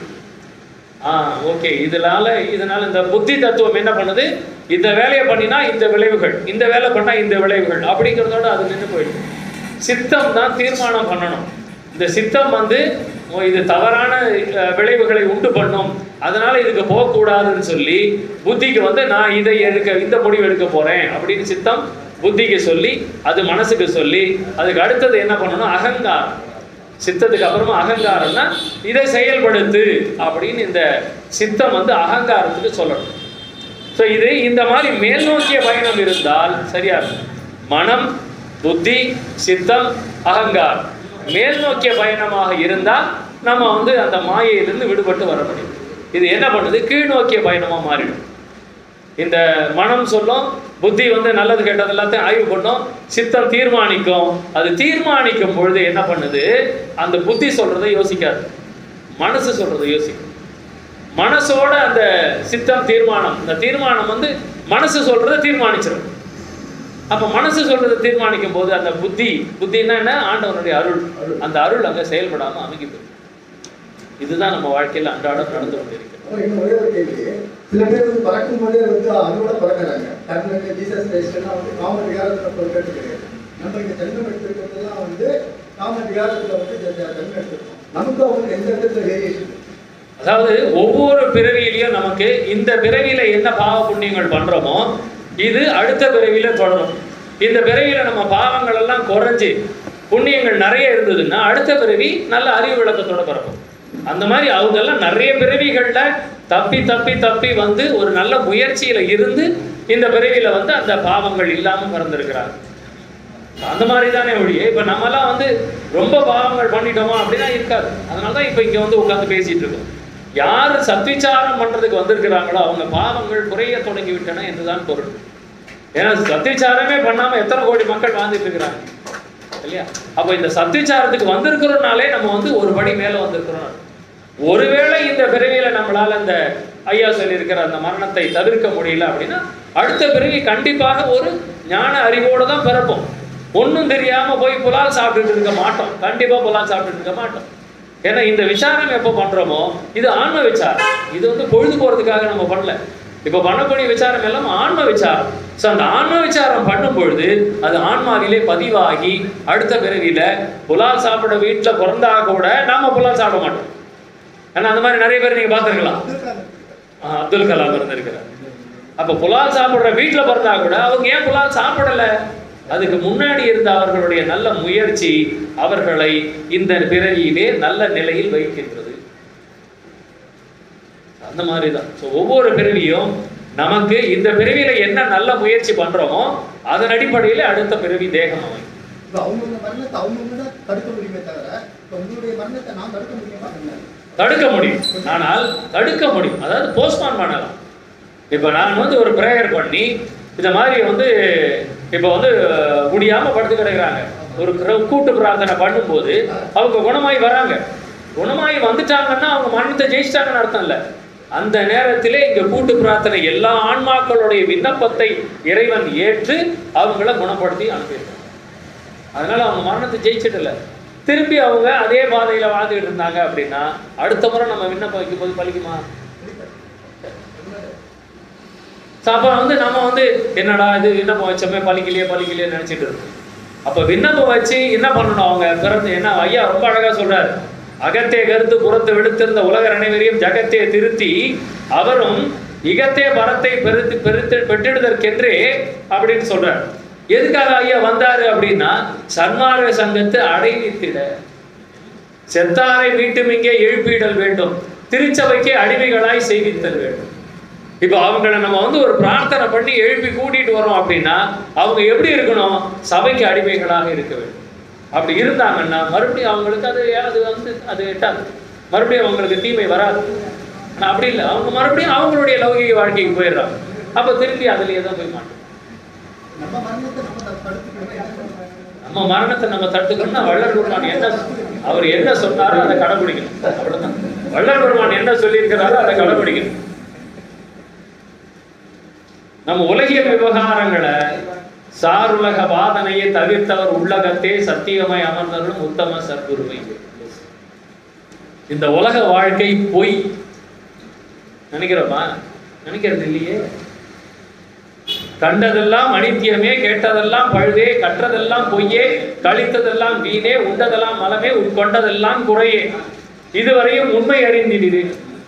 ஆ ஓகே இதனால இதனால இந்த புத்தி தத்துவம் என்ன பண்ணுது இந்த வேலையை பண்ணினா இந்த விளைவுகள் இந்த வேலை பண்ணா இந்த விளைவுகள் அப்படிங்கிறதோட அது நின்று போயிடும் சித்தம் தான் தீர்மானம் பண்ணணும் இந்த சித்தம் வந்து ஓ, இது தவறான அஹ், விளைவுகளை உண்டு பண்ணும் அதனால இதுக்கு போகக்கூடாதுன்னு சொல்லி புத்திக்கு வந்து நான் இதை எடுக்க இந்த முடிவு எடுக்க போறேன் அப்படின்னு சித்தம் புத்திக்கு சொல்லி அது மனசுக்கு சொல்லி அதுக்கு அடுத்தது என்ன பண்ணணும் அகங்காரம் சித்தத்துக்கு அப்புறமா அகங்காரம்னா இதை செயல்படுத்து அப்படின்னு இந்த சித்தம் வந்து அகங்காரத்துக்கு சொல்லணும் ஸோ இது இந்த மாதிரி மேல் நோக்கிய பயணம் இருந்தால் சரியா இருக்கும் மனம் புத்தி சித்தம் அகங்காரம் மேல் நோக்கிய பயணமாக இருந்தால் நம்ம வந்து அந்த மாயையிலிருந்து விடுபட்டு வர முடியும் இது என்ன பண்ணுது கீழ் நோக்கிய பயணமாக மாறிடும் இந்த மனம் சொல்லும் புத்தி வந்து நல்லது கெட்டது எல்லாத்தையும் ஆய்வு பண்ணும் சித்தம் தீர்மானிக்கும் அது தீர்மானிக்கும் பொழுது என்ன பண்ணுது அந்த புத்தி சொல்றதை யோசிக்காது மனசு சொல்றதை யோசிக்கும் மனசோட அந்த சித்தம் தீர்மானம் இந்த தீர்மானம் வந்து மனசு சொல்றதை தீர்மானிச்சிடும் அப்ப மனசு சொல்றதை தீர்மானிக்கும் போது அந்த புத்தி புத்தின்னா என்ன ஆண்டவனுடைய அருள் அந்த அருள் அங்க செயல்படாம அமைக்கி போயிடும் இதுதான் நம்ம வாழ்க்கையில அன்றாடம் நடந்து கொண்டிருக்கிறது அப்புறம் இன்னும் ஒரே ஒரு கேள்வி சில பேர் வந்து பறக்கும் போதே வந்து அதோட பறக்கிறாங்க கர்ணனுக்கு ஜீசஸ் கிரைஸ்ட்லாம் வந்து காம விகாரத்துல போய் கிடையாது நம்ம இங்க ஜென்மம் எடுத்திருக்கிறதெல்லாம் வந்து காம விகாரத்துல வந்து ஜெ- ஜெ- ஜென்மம் எடுத்திருக்கோம் நமக்கு அவங்க எந்த இடத்துல வேரியேஷன் அதாவது ஒவ்வொரு பிறவியிலையும் நமக்கு இந்த பிறவியில என்ன பாவ புண்ணியங்கள் பண்றோமோ இது அடுத்த பிறவியில தொடரும் இந்த பிறவியில நம்ம பாவங்கள் எல்லாம் குறைஞ்சு புண்ணியங்கள் நிறைய இருந்ததுன்னா அடுத்த பிறவி நல்ல அறிவு விளக்கத்தோட பிறக்கும் அந்த மாதிரி அவங்க எல்லாம் நிறைய பிறவிகள்ல தப்பி தப்பி தப்பி வந்து ஒரு நல்ல முயற்சியில இருந்து இந்த பிறவியில வந்து அந்த பாவங்கள் இல்லாம பிறந்திருக்கிறாங்க அந்த மாதிரி தானே ஒழிய இப்ப நம்மலாம் வந்து ரொம்ப பாவங்கள் பண்ணிட்டோமா அப்படின்னா இருக்காது அதனால தான் இப்ப இங்க வந்து உட்காந்து பேசிட்டு இருக்கோம் யார் சத்விச்சாரம் பண்றதுக்கு வந்திருக்கிறாங்களோ அவங்க பாவங்கள் குறைய தொடங்கி விட்டன என்றுதான் பொருள் ஏன்னா சத்விச்சாரமே பண்ணாம எத்தனை கோடி மக்கள் வாழ்ந்துட்டு இருக்கிறாங்க இல்லையா அப்ப இந்த சத்விச்சாரத்துக்கு வந்திருக்கிறோம்னாலே நம்ம வந்து ஒரு படி மேல வந்திருக்கிறோம் ஒருவேளை இந்த பிறவியில நம்மளால இந்த ஐயா சொல்லியிருக்கிற அந்த மரணத்தை தவிர்க்க முடியல அப்படின்னா அடுத்த பிறவி கண்டிப்பாக ஒரு ஞான அறிவோடு தான் பிறப்போம் ஒண்ணும் தெரியாம போய் புலால் சாப்பிட்டுட்டு இருக்க மாட்டோம் கண்டிப்பா புலால் சாப்பிட்டுட்டு இருக்க மாட்டோம் ஏன்னா இந்த விசாரம் எப்போ பண்றோமோ இது ஆன்ம விசாரம் இது வந்து பொழுது போறதுக்காக நம்ம பண்ணல இப்போ பண்ணக்கூடிய விசாரம் எல்லாம் ஆன்ம விசாரம் ஸோ அந்த ஆன்ம விசாரம் பண்ணும் பொழுது அது ஆன்மாவிலே பதிவாகி அடுத்த பிறவியில புலால் சாப்பிட வீட்டுல பிறந்தா கூட நாம புலால் சாப்பிட மாட்டோம் ஏன்னா அந்த மாதிரி நிறைய பேர் நீங்க பார்த்துருக்கலாம் ஆஹ் அப்துல் கலாம் இருந்திருக்கிறார் அப்ப புலால் சாப்பிடுற வீட்டுல பிறந்தா கூட அவங்க ஏன் புலால் சாப்பிடல அதுக்கு முன்னாடி இருந்த அவர்களுடைய நல்ல முயற்சி அவர்களை இந்த பிறவியிலே நல்ல நிலையில் வைக்கின்றது அந்த மாதிரி தான் ஸோ ஒவ்வொரு பிறவியும் நமக்கு இந்த பிறவியில என்ன நல்ல முயற்சி பண்றோமோ அதன் அடிப்படையில அடுத்த பிறவி தேகம் அமையும் இப்போ அவங்கவுங்க மரணத்தை அவங்கவுங்க தான் தடுக்க முடியுமே தவிர இப்போ உங்களுடைய மரணத்தை நான் தடுக்க முடியுமா என்ன தடுக்க முடியும் ஆனால் தடுக்க முடியும் அதாவது போஸ்ட்பான் பண்ணலாம் இப்போ நான் வந்து ஒரு ப்ரேயர் பண்ணி இந்த மாதிரி வந்து இப்போ வந்து முடியாம படுத்து கிடக்குறாங்க ஒரு கிர- கூட்டு பிரார்த்தனை பண்ணும்போது அவங்க குணமாய் வராங்க குணமாய் வந்துட்டாங்கன்னா அவங்க மரணத்தை ஜெயிச்சிட்டாங்கன்னு அர்த்தம் இல்லை அந்த நேரத்திலே இங்க கூட்டு பிரார்த்தனை எல்லா ஆன்மாக்களுடைய விண்ணப்பத்தை இறைவன் ஏற்று அவங்கள குணப்படுத்தி அனுப்பியிருக்காங்க அதனால அவங்க மரணத்தை ஜெயிச்சிடல திருப்பி அவங்க அதே பாதையில வாழ்ந்துகிட்டு இருந்தாங்க அப்படின்னா அடுத்த முறை நம்ம விண்ணப்பம் வைக்கும்போது பலிக்குமா So, அப்ப வந்து நம்ம வந்து என்னடா இது விண்ணப்பம் வச்சோமே பலிக்கலையே பலிக்கலையே நினைச்சிட்டு இருக்கோம் அப்ப விண்ணப்பம் வச்சு என்ன பண்ணணும் அவங்க பிறந்து என்ன ஐயா ரொம்ப அழகா சொல்றாரு அகத்தே கருத்து புறத்து விடுத்திருந்த உலகர் அனைவரையும் ஜகத்தே திருத்தி அவரும் இகத்தே பரத்தை பெருத்து பெருத்து பெற்றிடுதற்கென்றே அப்படின்னு சொல்றார் எதுக்காக ஐயா வந்தாரு அப்படின்னா சன்மார்க்க சங்கத்தை அடைவித்திட செத்தாரை மீட்டும் இங்கே எழுப்பிடல் வேண்டும் திருச்சபைக்கு அடிமைகளாய் செய்வித்தல் வேண்டும் இப்போ அவங்கள நம்ம வந்து ஒரு பிரார்த்தனை பண்ணி எழுப்பி கூட்டிட்டு வரோம் அப்படின்னா அவங்க எப்படி இருக்கணும் சபைக்கு அடிமைகளாக இருக்க வேண்டும் அப்படி இருந்தாங்கன்னா மறுபடியும் அவங்களுக்கு அது அது வந்து அது எட்டாது மறுபடியும் அவங்களுக்கு தீமை வராது ஆனா அப்படி இல்லை அவங்க மறுபடியும் அவங்களுடைய லௌகிக வாழ்க்கைக்கு போயிடுறாங்க அப்போ திருப்பி அதுலயே தான் போய் மாட்டோம் நம்ம மரணத்தை நம்ம தடு- தடுத்துக்கணும்னா என்ன பண்ணணும்? நம்ம மரணத்தை நம்ம தடுத்துக்கணும்னா வள்ளல் பெருமான் என்ன அவர் என்ன சொன்னாரோ அதை கடைபிடிக்கணும் அவ்வளவுதான் வள்ளல் பெருமான் என்ன சொல்லியிருக்கிறாரோ அதை கடைபிடிக்கணும் நம்ம உலகியல் விவகாரங்களை சாருலக வாதனையை தவிர்த்தவர் உள்ளகத்தே சத்தியமாய் அமர்ந்தவர்களும் உத்தம சத்குருவை இந்த உலக வாழ்க்கை பொய் நினைக்கிறோமா நினைக்கிறது இல்லையே கண்டதெல்லாம் அனித்தியமே கேட்டதெல்லாம் பழுதே கற்றதெல்லாம் பொய்யே கழித்ததெல்லாம் வீணே உண்டதெல்லாம் மலமே உட்கொண்டதெல்லாம் குறையே இதுவரையும் உண்மை அறிந்திடுது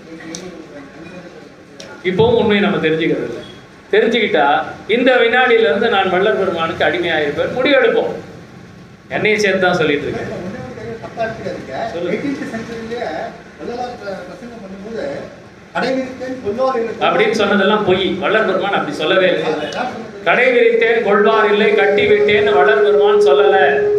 இப்பவும் உண்மையை நம்ம தெரிஞ்சுக்கிறது இல்லை தெரிஞ்சுக்கிட்டா இந்த வினாடியில இருந்து நான் வள்ளல் பெருமானுக்கு அடிமையாயிருப்பேன் முடிவெடுப்போம் என்னையும் சேர்த்து தான் சொல்லிட்டு இருக்கேன் ஒண்ணே ஒரு கேள்வி தப்பா எடுத்துக்காதீங்க. சொல்லுங்க. 18th centuryலயே வள்ளலார் பிர- பிரசங்கம் பண்ணும்போது கடைவிரித்தேன் கொல்வார் என்று அப்படின்னு சொன்னதெல்லாம் பொய் வள்ளல் பெருமான் அப்படி சொல்லவே இல்லை யார் சொன்னது? கடை விரித்தேன் கொள்வார் இல்லை கட்டி விட்டேன்னு வள்ளல் பெருமான் சொல்லல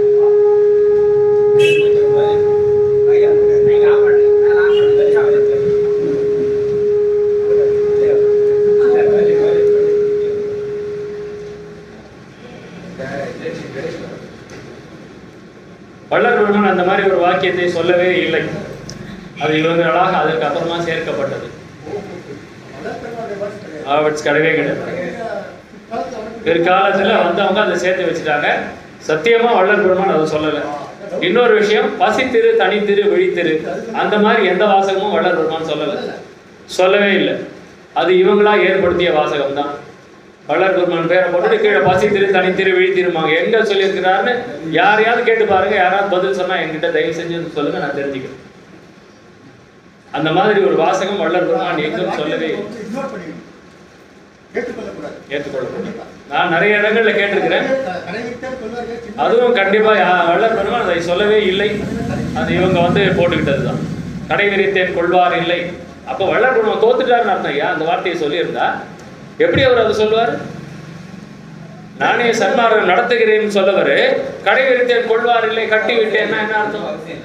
வள்ளல் பெருமான் அந்த மாதிரி ஒரு வாக்கியத்தை சொல்லவே இல்லை அது இவங்களாக அதற்கு அப்புறமா சேர்க்கப்பட்டது வள்ளல் பெருமானுடைய words கிடையாது. ஆவட்ஸ் கிடையவே கிடையாது பிற்காலத்துல அவருக்கு பிற்காலத்துல வந்தவங்க அதை சேர்த்து வச்சுட்டாங்க சத்தியமா வள்ளல் பெருமான் அதை சொல்லல இன்னொரு விஷயம் பசித்திரு தனித்திரு விழித்திரு அந்த மாதிரி எந்த வாசகமும் வள்ளல் பெருமான் சொல்லல சொல்லவே இல்லை அது இவங்களா ஏற்படுத்திய வாசகம் தான் வள்ளல் பெருமான் பேரை போட்டுட்டு கீழே பசித்திரு தனித்திரு விழித்திருமாங்க எங்க சொல்லியிருக்கிறாருன்னு யாரையாவது கேட்டு பாருங்க யாராவது பதில் சொன்னா என்கிட்ட தயவு செஞ்சு சொல்லுங்க நான் தெரிஞ்சுக்கிறேன் அந்த மாதிரி ஒரு வாசகம் வள்ளல் பெருமான் எங்கும் சொல்லவே இல்லை இக்னோர் பண்ணிடணும் ஏற்றுக்கொள்ளக்கூடாது ஏற்றுக்கொள்ள நான் நிறைய இடங்கள்ல கேட்டிருக்கிறேன் கடைவிரித்தேன் கொல்வார் சின்ன அதுவும் கண்டிப்பா யா- வள்ளல் பெருமான் அதை சொல்லவே இல்லை அது இவங்க வந்து போட்டுக்கிட்டது தான் கடை விரித்தேன் கொள்வார் இல்லை அப்போ வள்ளல் பெருமான் தோத்துட்டாருன்னு அர்த்தம் ஐயா அந்த வார்த்தையை சொல்லியிருந்தா எப்படி அவர் அதை சொல்லுவார் நானே சன்மார்க்கம் நடத்துகிறேன்னு சொல்லவர் கடை விரித்தேன் கொள்வார் இல்லை கட்டி விட்டேன்னா என்ன அர்த்தம்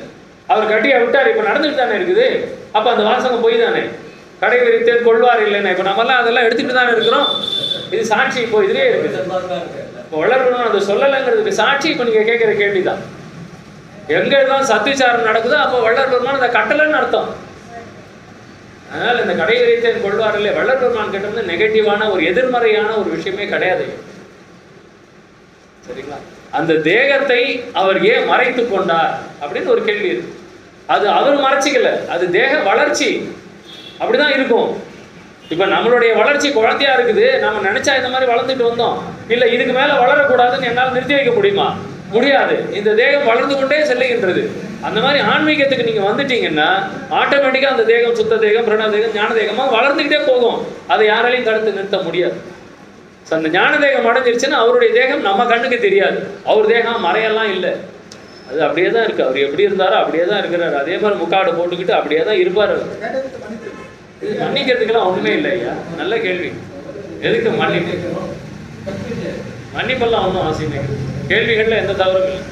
அவர் கட்டியா விட்டார் இப்ப நடந்துட்டு தானே இருக்குது அப்ப அந்த வாசகம் போய் தானே கடை விரித்தேன் கொள்வார் இல்லைன்னா இப்ப நம்மலாம் அதெல்லாம் எடுத்துட்டு தானே இருக்கிறோம் இது சாட்சி இப்போ இதுலயே இருக்குது இப்போ வளர்க்கணும் அந்த சொல்லலைங்கிறதுக்கு சாட்சி இப்போ நீங்க கேட்குற கேள்விதான் எங்க எல்லாம் சத்தியச்சாரம் நடக்குதோ அப்போ வள்ளல் பெருமான் அந்த கட்டளைன்னு அர்த்தம் அதனால இந்த கடை விரித்தேன் கொள்வாரில்லை வள்ளல் பெருமான் கிட்ட இருந்து நெகட்டிவான ஒரு எதிர்மறையான ஒரு விஷயமே கிடையாது சரிங்களா அந்த தேகத்தை அவர் ஏன் மறைத்து கொண்டார் அப்படின்னு ஒரு கேள்வி இருக்கு அது அவர் மறைச்சிக்கல அது தேக வளர்ச்சி அப்படிதான் இருக்கும் இப்ப நம்மளுடைய வளர்ச்சி குழந்தையா இருக்குது நம்ம நினைச்சா இந்த மாதிரி வளர்ந்துட்டு வந்தோம் இல்ல இதுக்கு மேல வளரக்கூடாதுன்னு என்னால் நிறுத்தி வைக்க முடியுமா முடியாது இந்த தேகம் வளர்ந்து கொண்டே செல்லுகின்றது அந்த மாதிரி ஆன்மீகத்துக்கு நீங்க வந்துட்டீங்கன்னா ஆட்டோமேட்டிக்கா அந்த தேகம் சுத்த தேகம் பிரண தேகம் ஞான தேகமா வளர்ந்துக்கிட்டே போகும் அதை யாராலையும் தடுத்து நிறுத்த முடியாது ஸோ அந்த ஞான தேகம் அடைஞ்சிருச்சுன்னா அவருடைய தேகம் நம்ம கண்ணுக்கு தெரியாது அவர் தேகம் மறையெல்லாம் இல்லை அது அப்படியே தான் இருக்கு அவர் எப்படி இருந்தாரோ அப்படியே தான் இருக்கிறாரு அதே மாதிரி முக்காடு போட்டுக்கிட்டு அப்படியே தான் இருப்பார் அவர் கேட்டதுக்கு மன்னிச்சிருக்கேன். இது மன்னிக்கிறதுக்கெல்லாம் ஒண்ணுமே இல்லை ஐயா நல்ல கேள்வி எதுக்கு மன்னிப்பு மன்னிப்பெல்லாம் ஒன்றும் அவசியம் இல்லை கேள்விகள்ல எந்த தவறும் இல்லை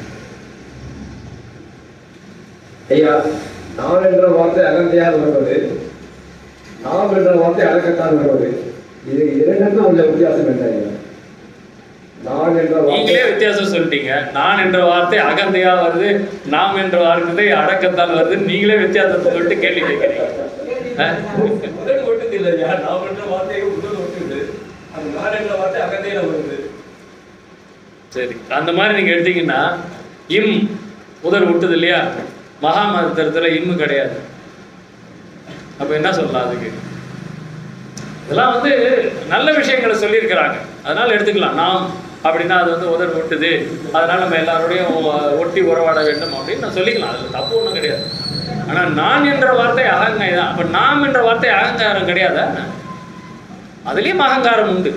ஐயா நான் என்ற வார்த்தை அகந்தையால் வருவது நாம் என்ற வார்த்தை அடக்கத்தான் வருவது இது இரண்டுக்கும் உள்ள வித்தியாசம் என்ன ஐயா நான் என்ற நீங்களே வார்த்தை வித்தியாசம் சொல்லிட்டீங்க நான் என்ற வார்த்தை அகந்தையா வருது நாம் என்ற வார்த்தை அடக்கத்தான் வருது நீங்களே வித்தியாசத்தை சொல்லிட்டு கேள்வி கேட்கிறீங்க அஹ்? முதல் ஒட்டுது இல்லையா நான் என்ற வார்த்தையை முதல் ஒட்டுது அது நான் என்ற வார்த்தை அகந்தையில வருது சரி அந்த மாதிரி நீங்க எடுத்தீங்கன்னா இம் முதல் விட்டது இல்லையா மகாமந்திரத்துல இம்மு கிடையாது அப்ப என்ன சொல்லலாம் அதுக்கு இதெல்லாம் வந்து நல்ல விஷயங்களை சொல்லியிருக்கிறாங்க அதனால எடுத்துக்கலாம் நாம் அப்படின்னா அது வந்து உதர் விட்டுது அதனால நம்ம எல்லாரோடையும் ஒட்டி உறவாட வேண்டும் அப்படின்னு நான் சொல்லிக்கலாம் அதுல தப்பு ஒன்றும் கிடையாது ஆனா நான் என்ற வார்த்தை அகங்காய் தான் அப்ப நாம் என்ற வார்த்தை அகங்காரம் கிடையாதா அதுலயும் அகங்காரம் உண்டு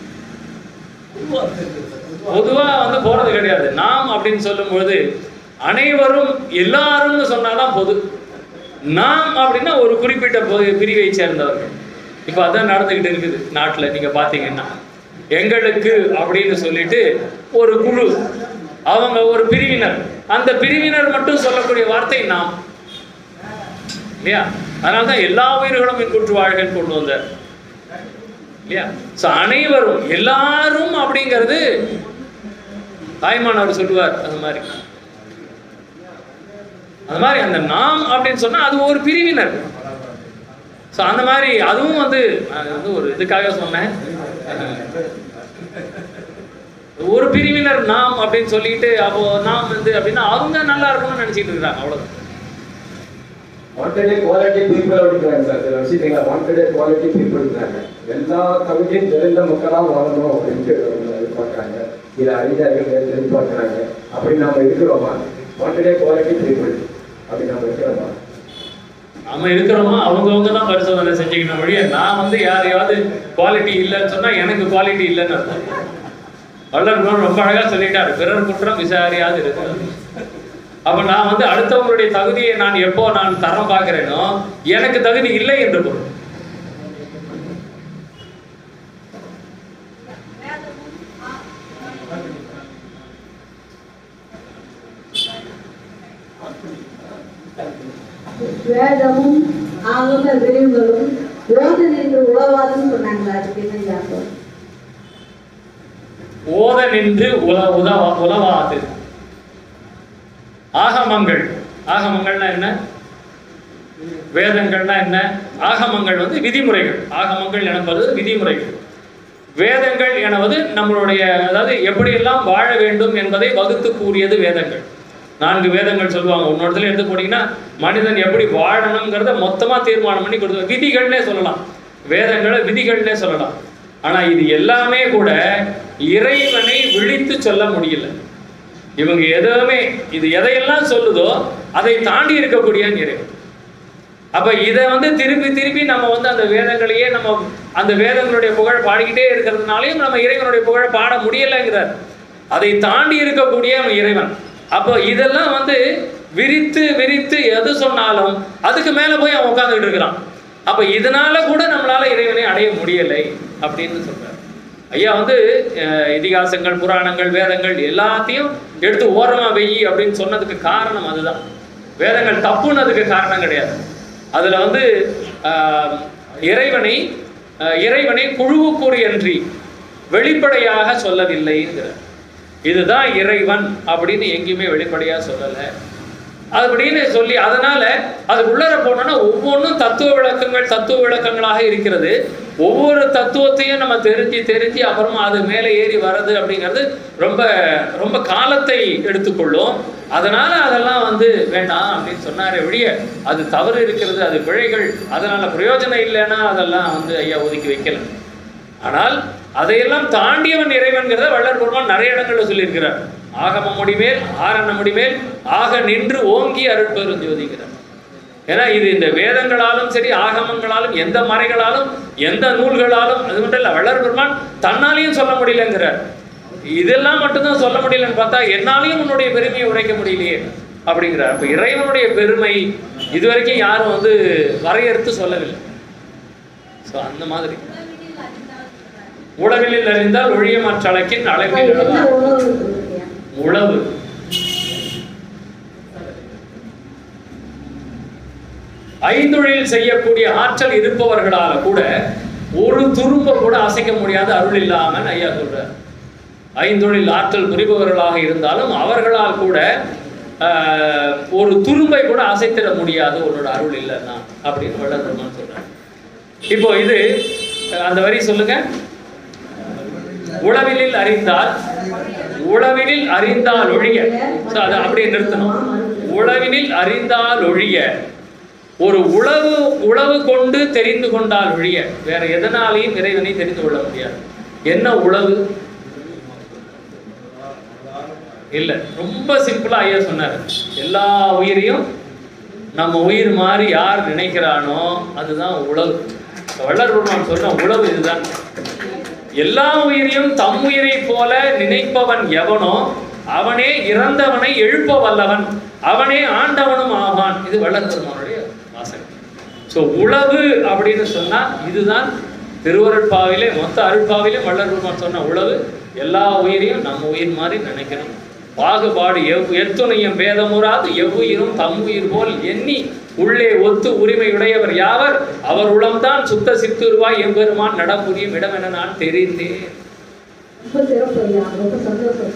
பொதுவா வந்து போறது கிடையாது நாம் அப்படின்னு சொல்லும்போது அனைவரும் எல்லாரும்னு சொன்னாதான் பொது நாம் அப்படின்னா ஒரு குறிப்பிட்ட பொ- பிரிவை சேர்ந்தவர்கள் இப்போ அதான் நடந்துகிட்டு இருக்குது நாட்டுல நீங்க பாத்தீங்கன்னா எங்களுக்கு அப்படின்னு சொல்லிட்டு ஒரு குழு அவங்க ஒரு பிரிவினர் அந்த பிரிவினர் மட்டும் சொல்லக்கூடிய வார்த்தை நாம் இல்லையா அதனால தான் எல்லா உயிர்களும் இன்புற்று வாழ்கள் கொண்டு வந்தார் இல்லையா ஸோ அனைவரும் எல்லாரும் அப்படிங்கிறது தாய்மானவர் சொல்லுவார் அந்த மாதிரி அந்த மாதிரி அந்த நாம் அப்படின்னு சொன்னா அது ஒரு பிரிவினர் ஸோ அந்த மாதிரி அதுவும் வந்து நான் வந்து ஒரு இதுக்காக சொன்னேன் ஒரு பிரிவினர் நாம் அப்படின்னு சொல்லிட்டு அப்போ நாம் வந்து அப்படின்னா அவங்க நல்லா இருக்கணும்னு நினைச்சிட்டு இருக்கிறாங்க அவ்வளவுதான் வாண்டடே குவாலிட்டி பீப்புள் அப்படிங்கிறாங்க சார் சில விஷயங்கள வாண்டடே குவாலிட்டி பீப்புள் இருக்காங்க எல்லா தகுதியும் நிறைந்த மக்களா வாழணும் அப்படின்ட்டு அவங்க எதிர்பார்க்கறாங்க இது அறிஞர்கள் எதிர்பார்க்கறாங்க அப்படி நாம இருக்கிறோமா வாண்டடே குவாலிட்டி பீப்புள் அப்படி நாம இருக்கிறோமா நாம இருக்கிறோமா அவங்கவங்க தான் பரிசோதனை செஞ்சுக்கணும் வழிய நான் வந்து யாரையாவது குவாலிட்டி இல்லைன்னு சொன்னா எனக்கு குவாலிட்டி இல்லைன்னு அர்த்தம் வள்ளல் பெருமான் ரொம்ப அழகா சொல்லிட்டாரு பிறர் குற்றம் விசாரியாது இருக்கிறது அப்ப நான் வந்து அடுத்தவங்களுடைய தகுதியை நான் எப்போ நான் தரம் பார்க்கிறேனோ எனக்கு தகுதி இல்லை என்று பொருள் வேதமும் ஆகம விரிவுகளும் ஓது நின்று உழவாதுன்னு சொன்னாங்களா அதுக்கு என்ன ஞாபகம் ஓத நின்று உல உதவ உலவாது ஆகமங்கள் ஆகமங்கள்னா என்ன வேதங்கள்னா என்ன ஆகமங்கள் வந்து விதிமுறைகள் ஆகமங்கள் எனப்படுவது விதிமுறைகள் வேதங்கள் எனவது நம்மளுடைய அதாவது எப்படியெல்லாம் வாழ வேண்டும் என்பதை வகுத்து கூறியது வேதங்கள் நான்கு வேதங்கள் சொல்லுவாங்க இன்னொருத்துல எடுத்து போனீங்கன்னா மனிதன் எப்படி வாழணுங்கிறத மொத்தமா தீர்மானம் பண்ணி கொடுத்து விதிகள்னே சொல்லலாம் வேதங்களை விதிகள்னே சொல்லலாம் ஆனா இது எல்லாமே கூட இறைவனை விழித்து சொல்ல முடியல இவங்க எதுவுமே இது எதையெல்லாம் சொல்லுதோ அதை தாண்டி இருக்கக்கூடிய இறைவன் அப்ப இதை வந்து திருப்பி திருப்பி நம்ம வந்து அந்த வேதங்களையே நம்ம அந்த வேதங்களுடைய புகழ் பாடிக்கிட்டே இருக்கிறதுனாலையும் நம்ம இறைவனுடைய புகழ் பாட முடியலைங்கிறார் அதை தாண்டி இருக்கக்கூடிய அவன் இறைவன் அப்போ இதெல்லாம் வந்து விரித்து விரித்து எது சொன்னாலும் அதுக்கு மேல போய் அவன் உட்கார்ந்துட்டு இருக்கிறான் அப்ப இதனால கூட நம்மளால இறைவனை அடைய முடியலை அப்படின்னு சொல்றார் ஐயா வந்து அஹ், இதிகாசங்கள் புராணங்கள் வேதங்கள் எல்லாத்தையும் எடுத்து ஓரமா வெயி அப்படின்னு சொன்னதுக்கு காரணம் அதுதான் வேதங்கள் தப்புன்னதுக்கு காரணம் கிடையாது அதுல வந்து ஆஹ், இறைவனை ஆஹ், இறைவனை குழுவுக்குறியன்றி வெளிப்படையாக சொல்லவில்லைங்கிற இதுதான் இறைவன் அப்படின்னு எங்கேயுமே வெளிப்படையா சொல்லலை அப்படின்னு சொல்லி அதனால அது உள்ளர போனோம்னா ஒவ்வொன்றும் தத்துவ விளக்கங்கள் தத்துவ விளக்கங்களாக இருக்கிறது ஒவ்வொரு தத்துவத்தையும் நம்ம தெரிஞ்சு தெரிஞ்சு அப்புறமா அது மேலே ஏறி வர்றது அப்படிங்கிறது ரொம்ப ரொம்ப காலத்தை எடுத்துக்கொள்ளும் அதனால அதெல்லாம் வந்து வேண்டாம் அப்படின்னு சொன்னாரே ஒழிய அது தவறு இருக்கிறது அது பிழைகள் அதனால பிரயோஜனம் இல்லைன்னா அதெல்லாம் வந்து ஐயா ஒதுக்கி வைக்கல ஆனால் அதையெல்லாம் தாண்டியவன் இறைவன்கிறத வள்ளல் பெருமான் நிறைய இடங்கள்ல சொல்லியிருக்கிறார் ஆகம முடிமேல் ஆரண முடிமேல் ஆக நின்று ஓங்கி அருட்பெரும் ஜோதிக்கிறார் ஏன்னா இது இந்த வேதங்களாலும் சரி ஆகமங்களாலும் எந்த மறைகளாலும் எந்த நூல்களாலும் அது மட்டும் இல்ல வள்ளல் பெருமான் தன்னாலையும் சொல்ல முடியலங்கிறார் இதெல்லாம் மட்டும்தான் சொல்ல முடியலன்னு பார்த்தா என்னாலையும் உன்னுடைய பெருமையை உரைக்க முடியலையே அப்படிங்கிறார் அப்ப இறைவனுடைய பெருமை இதுவரைக்கும் யாரும் வந்து வரையறுத்து சொல்லவில்லை ஸோ அந்த மாதிரி உளவிலில் அறிந்தால் ஒழிய மற்றளக்கின் அளவில் என்ன எழுதார் உணவு சொல்லுங்க உழவு ஐந்தொழில் செய்யக்கூடிய ஆற்றல் இருப்பவர்களால கூட ஒரு துரும்ப கூட அசைக்க முடியாத அருள் இல்லாமல் ஐயா சொல்றார் ஐந்தொழில் ஆற்றல் புரிபவர்களாக இருந்தாலும் அவர்களால் கூட ஆஹ், ஒரு துரும்பை கூட அசைத்திட முடியாது உன்னோட அருள் இல்லைன்னா அப்படின்னு வள்ளல் பெருமான் சொல்றார் இப்போ இது அந்த வரி சொல்லுங்க உளவிலில் அறிந்தால் உளவினில் அறிந்தால் ஒழிய So, அதை அப்படியே நிறுத்தணும் உளவினில் அறிந்தால் ஒழிய ஒரு உளவு உளவு கொண்டு தெரிந்து கொண்டால் ஒழிய வேற எதனாலையும் இறைவனை தெரிந்து கொள்ள முடியாது என்ன உளவு இல்ல ரொம்ப சிம்பிளா ஐயா சொன்னார் எல்லா உயிரையும் நம்ம உயிர் மாதிரி யார் நினைக்கிறானோ அதுதான் உளவு வள்ளல் பெருமான் சொன்ன உளவு இதுதான் எல்லா உயிரையும் தம் உயிரை போல நினைப்பவன் எவனோ அவனே இறந்தவனை எழுப்ப வல்லவன் அவனே ஆண்டவனும் ஆவான் இது வள்ளல் பெருமானுடைய வாசகம் ஸோ உளவு அப்படின்னு சொன்னா இதுதான் திருவருட்பாவிலே மொத்த அருட்பாவிலே வள்ளல் பெருமான் சொன்ன உளவு எல்லா உயிரையும் நம்ம உயிர் மாதிரி நினைக்கணும் பாகுபாடு எவ் எத்துணையும் பேதமுறாது எவ்வுயிரும் தம் உயிர் போல் எண்ணி உள்ளே ஒத்து உரிமையுடையவர் யாவர் அவர் உளம்தான் சுத்த சித்துருவாய் எம்பெருமான் நடப்புரியும் இடம் என நான் தெரிந்தேன் ரொம்ப சிறப்பு ஐயா ரொம்ப சந்தோஷம்